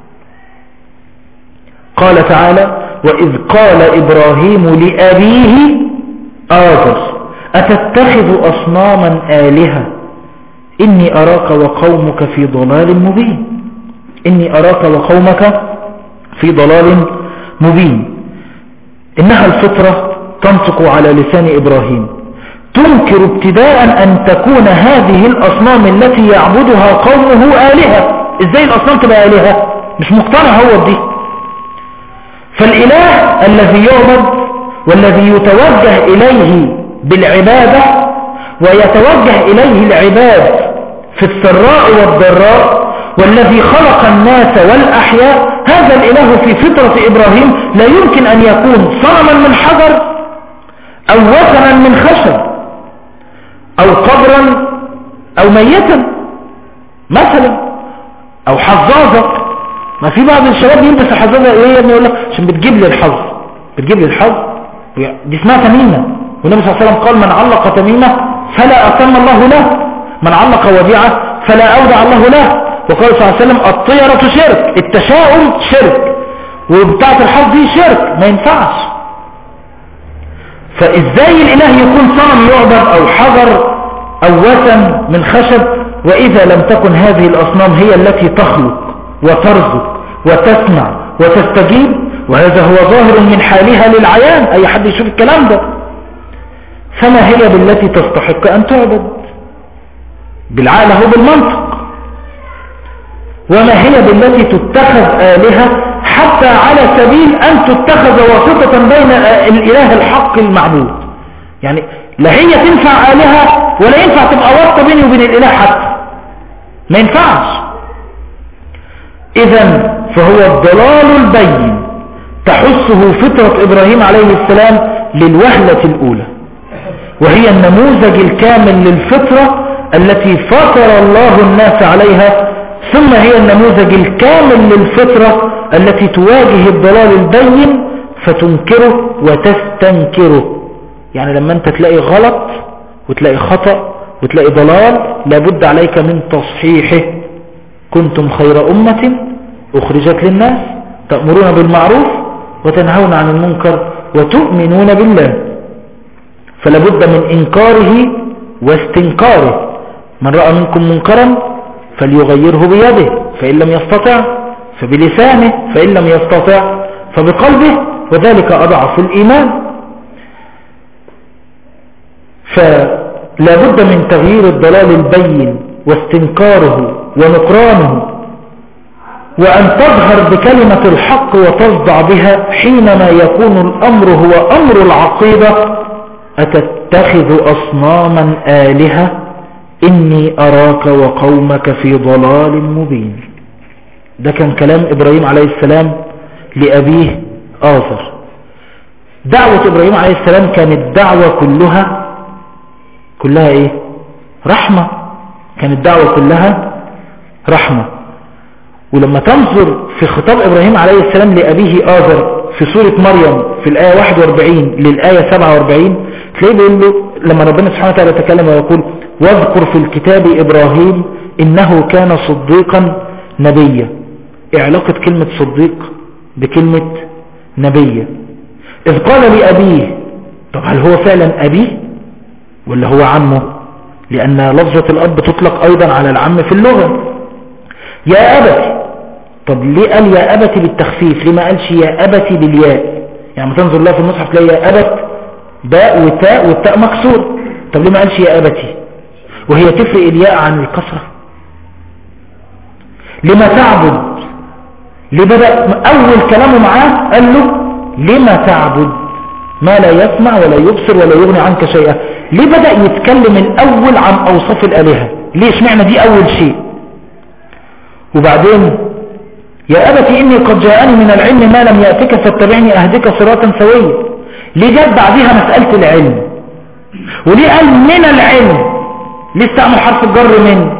قال تعالى واذ قال ابراهيم لابيه آذر اتتخذ اصناما آلهة اني اراك وقومك في ضلال مبين إني أراك وقومك في ضلال مبين إنها الفطرة تنطق على لسان إبراهيم تنكر ابتداء أن تكون هذه الأصنام التي يعبدها قومه آلهة إزاي الأصنام تبقى آلهة مش مقتنع هو بدي فالإله الذي يعبد والذي يتوجه إليه بالعبادة ويتوجه إليه العباد في السراء والضراء والذي خلق الناس والأحياء هذا الإله في فطرة إبراهيم لا يمكن أن يكون صنما من حجر أو وثنا من خشب أو قبرا أو ميتا مثلا أو حظاظة ما في بعض الشباب يلبس الحظاظة إيه يا ابني يقول لك عشان بتجيب لي الحظ بتجيب لي الحظ دي اسمها تميمة والنبي صلى الله عليه وسلم قال من علق تميمة فلا أتم الله له من علق وديعة فلا أودع الله له وقال صلى الله عليه وسلم الطيرة شرك التشاؤم شرك وبتاعة الحظ دي شرك ما ينفعش فازاي الاله يكون صنم يعبد او حجر او وثن من خشب واذا لم تكن هذه الاصنام هي التي تخلق وترزق وتسمع وتستجيب وهذا هو ظاهر من حالها للعيان اي حد يشوف الكلام ده فما هي بالتي تستحق ان تعبد بالعقل هو بالمنطق وما هي بالتي تتخذ آلهة حتى على سبيل أن تتخذ واسطة بين الإله الحق المعبود يعني لا هي تنفع آلهة ولا ينفع تبقى واسطة بيني وبين الإله حتى ما ينفعش إذا فهو الضلال البين تحسه فطرة إبراهيم عليه السلام للوهلة الأولى وهي النموذج الكامل للفطرة التي فطر الله الناس عليها ثم هي النموذج الكامل للفطرة التي تواجه الضلال البين فتنكره وتستنكره يعني لما انت تلاقي غلط وتلاقي خطأ وتلاقي ضلال لابد عليك من تصحيحه كنتم خير أمة أخرجت للناس تأمرون بالمعروف وتنهون عن المنكر وتؤمنون بالله فلا بد من إنكاره واستنكاره من رأى منكم منكرا فليغيره بيده فإن لم يستطع فبلسانه فإن لم يستطع فبقلبه وذلك أضعف الإيمان فلا بد من تغيير الضلال البين واستنكاره ونكرانه وأن تظهر بكلمة الحق وتصدع بها حينما يكون الأمر هو أمر العقيدة أتتخذ أصناما آلهة إني أراك وقومك في ضلال مبين ده كان كلام إبراهيم عليه السلام لأبيه آذر دعوة إبراهيم عليه السلام كانت دعوة كلها كلها إيه رحمة كانت دعوة كلها رحمة ولما تنظر في خطاب إبراهيم عليه السلام لأبيه آذر في سورة مريم في الآية 41 للآية 47 تلاقيه بيقول له لما ربنا سبحانه وتعالى يتكلم ويقول واذكر في الكتاب إبراهيم إنه كان صديقا نبيا إيه علاقة كلمة صديق بكلمة نبيا إذ قال لأبيه طب هل هو فعلا أبيه ولا هو عمه لأن لفظة الأب تطلق أيضا على العم في اللغة يا أبتي طب ليه قال يا أبتي بالتخفيف ليه ما قالش يا أبتي بالياء يعني ما تنظر الله في المصحف تلاقي يا أبت باء وتاء والتاء مكسور طب ليه ما قالش يا أبتي وهي تفرق الياء عن الكسرة لما تعبد ليه بدأ أول كلامه معاه قال له لما تعبد ما لا يسمع ولا يبصر ولا يغني عنك شيئا ليه بدأ يتكلم الأول عن أوصاف الآلهة ليه اشمعنى دي أول شيء وبعدين يا أبت إني قد جاءني من العلم ما لم يأتك فاتبعني أهدك صراطا سويا ليه جاب بعدها مسألة العلم وليه قال من العلم ليه استعمل حرف الجر من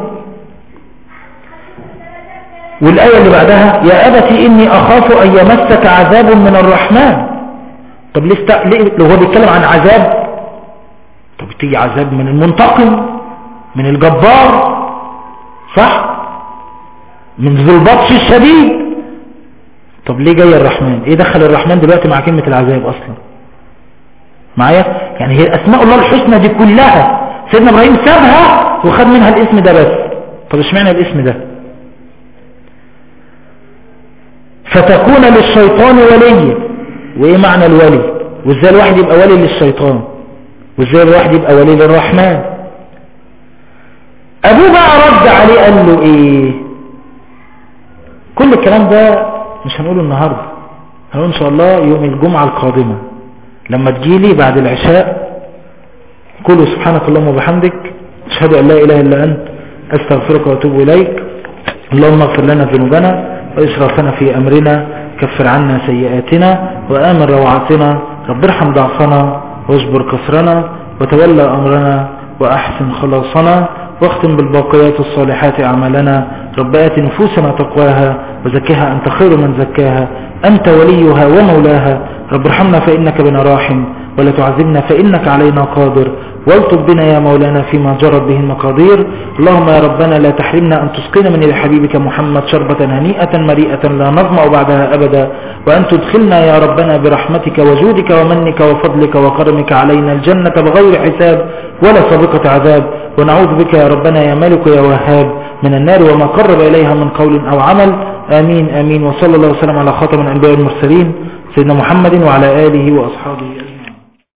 والآية اللي بعدها يا أبت إني أخاف أن يمسك عذاب من الرحمن طب ليه, است... ليه لو هو بيتكلم عن عذاب طب تيجي عذاب من المنتقم من الجبار صح من ذو البطش الشديد طب ليه جاي الرحمن ايه دخل الرحمن دلوقتي مع كلمة العذاب اصلا معايا يعني هي اسماء الله الحسنى دي كلها سيدنا ابراهيم سابها وخد منها الاسم ده بس طب اشمعنى الاسم ده فتكون للشيطان وليا وايه معنى الولي وازاي الواحد يبقى ولي للشيطان وازاي الواحد يبقى ولي للرحمن ابوه بقى رد عليه قال له ايه كل الكلام ده مش هنقوله النهاردة هنقول ان شاء الله يوم الجمعة القادمة لما تجيلي بعد العشاء قولوا سبحانك اللهم وبحمدك اشهد ان لا اله الا انت استغفرك واتوب اليك اللهم اغفر لنا ذنوبنا وإسرافنا في أمرنا كفر عنا سيئاتنا وآمن روعاتنا رب ارحم ضعفنا واجبر كسرنا وتولى أمرنا وأحسن خلاصنا واختم بالباقيات الصالحات أعمالنا رب آت نفوسنا تقواها وزكها أنت خير من زكاها أنت وليها ومولاها رب ارحمنا فإنك بنا راحم ولا تعذبنا فإنك علينا قادر والطب بنا يا مولانا فيما جرت به المقادير اللهم يا ربنا لا تحرمنا أن تسقينا من يد حبيبك محمد شربة هنيئة مريئة لا نظمأ بعدها أبدا وأن تدخلنا يا ربنا برحمتك وجودك ومنك وفضلك وكرمك علينا الجنة بغير حساب ولا سابقة عذاب ونعوذ بك يا ربنا يا ملك يا وهاب من النار وما قرب إليها من قول أو عمل آمين آمين وصلى الله وسلم على خاتم الأنبياء والمرسلين سيدنا محمد وعلى آله وأصحابه أجمعين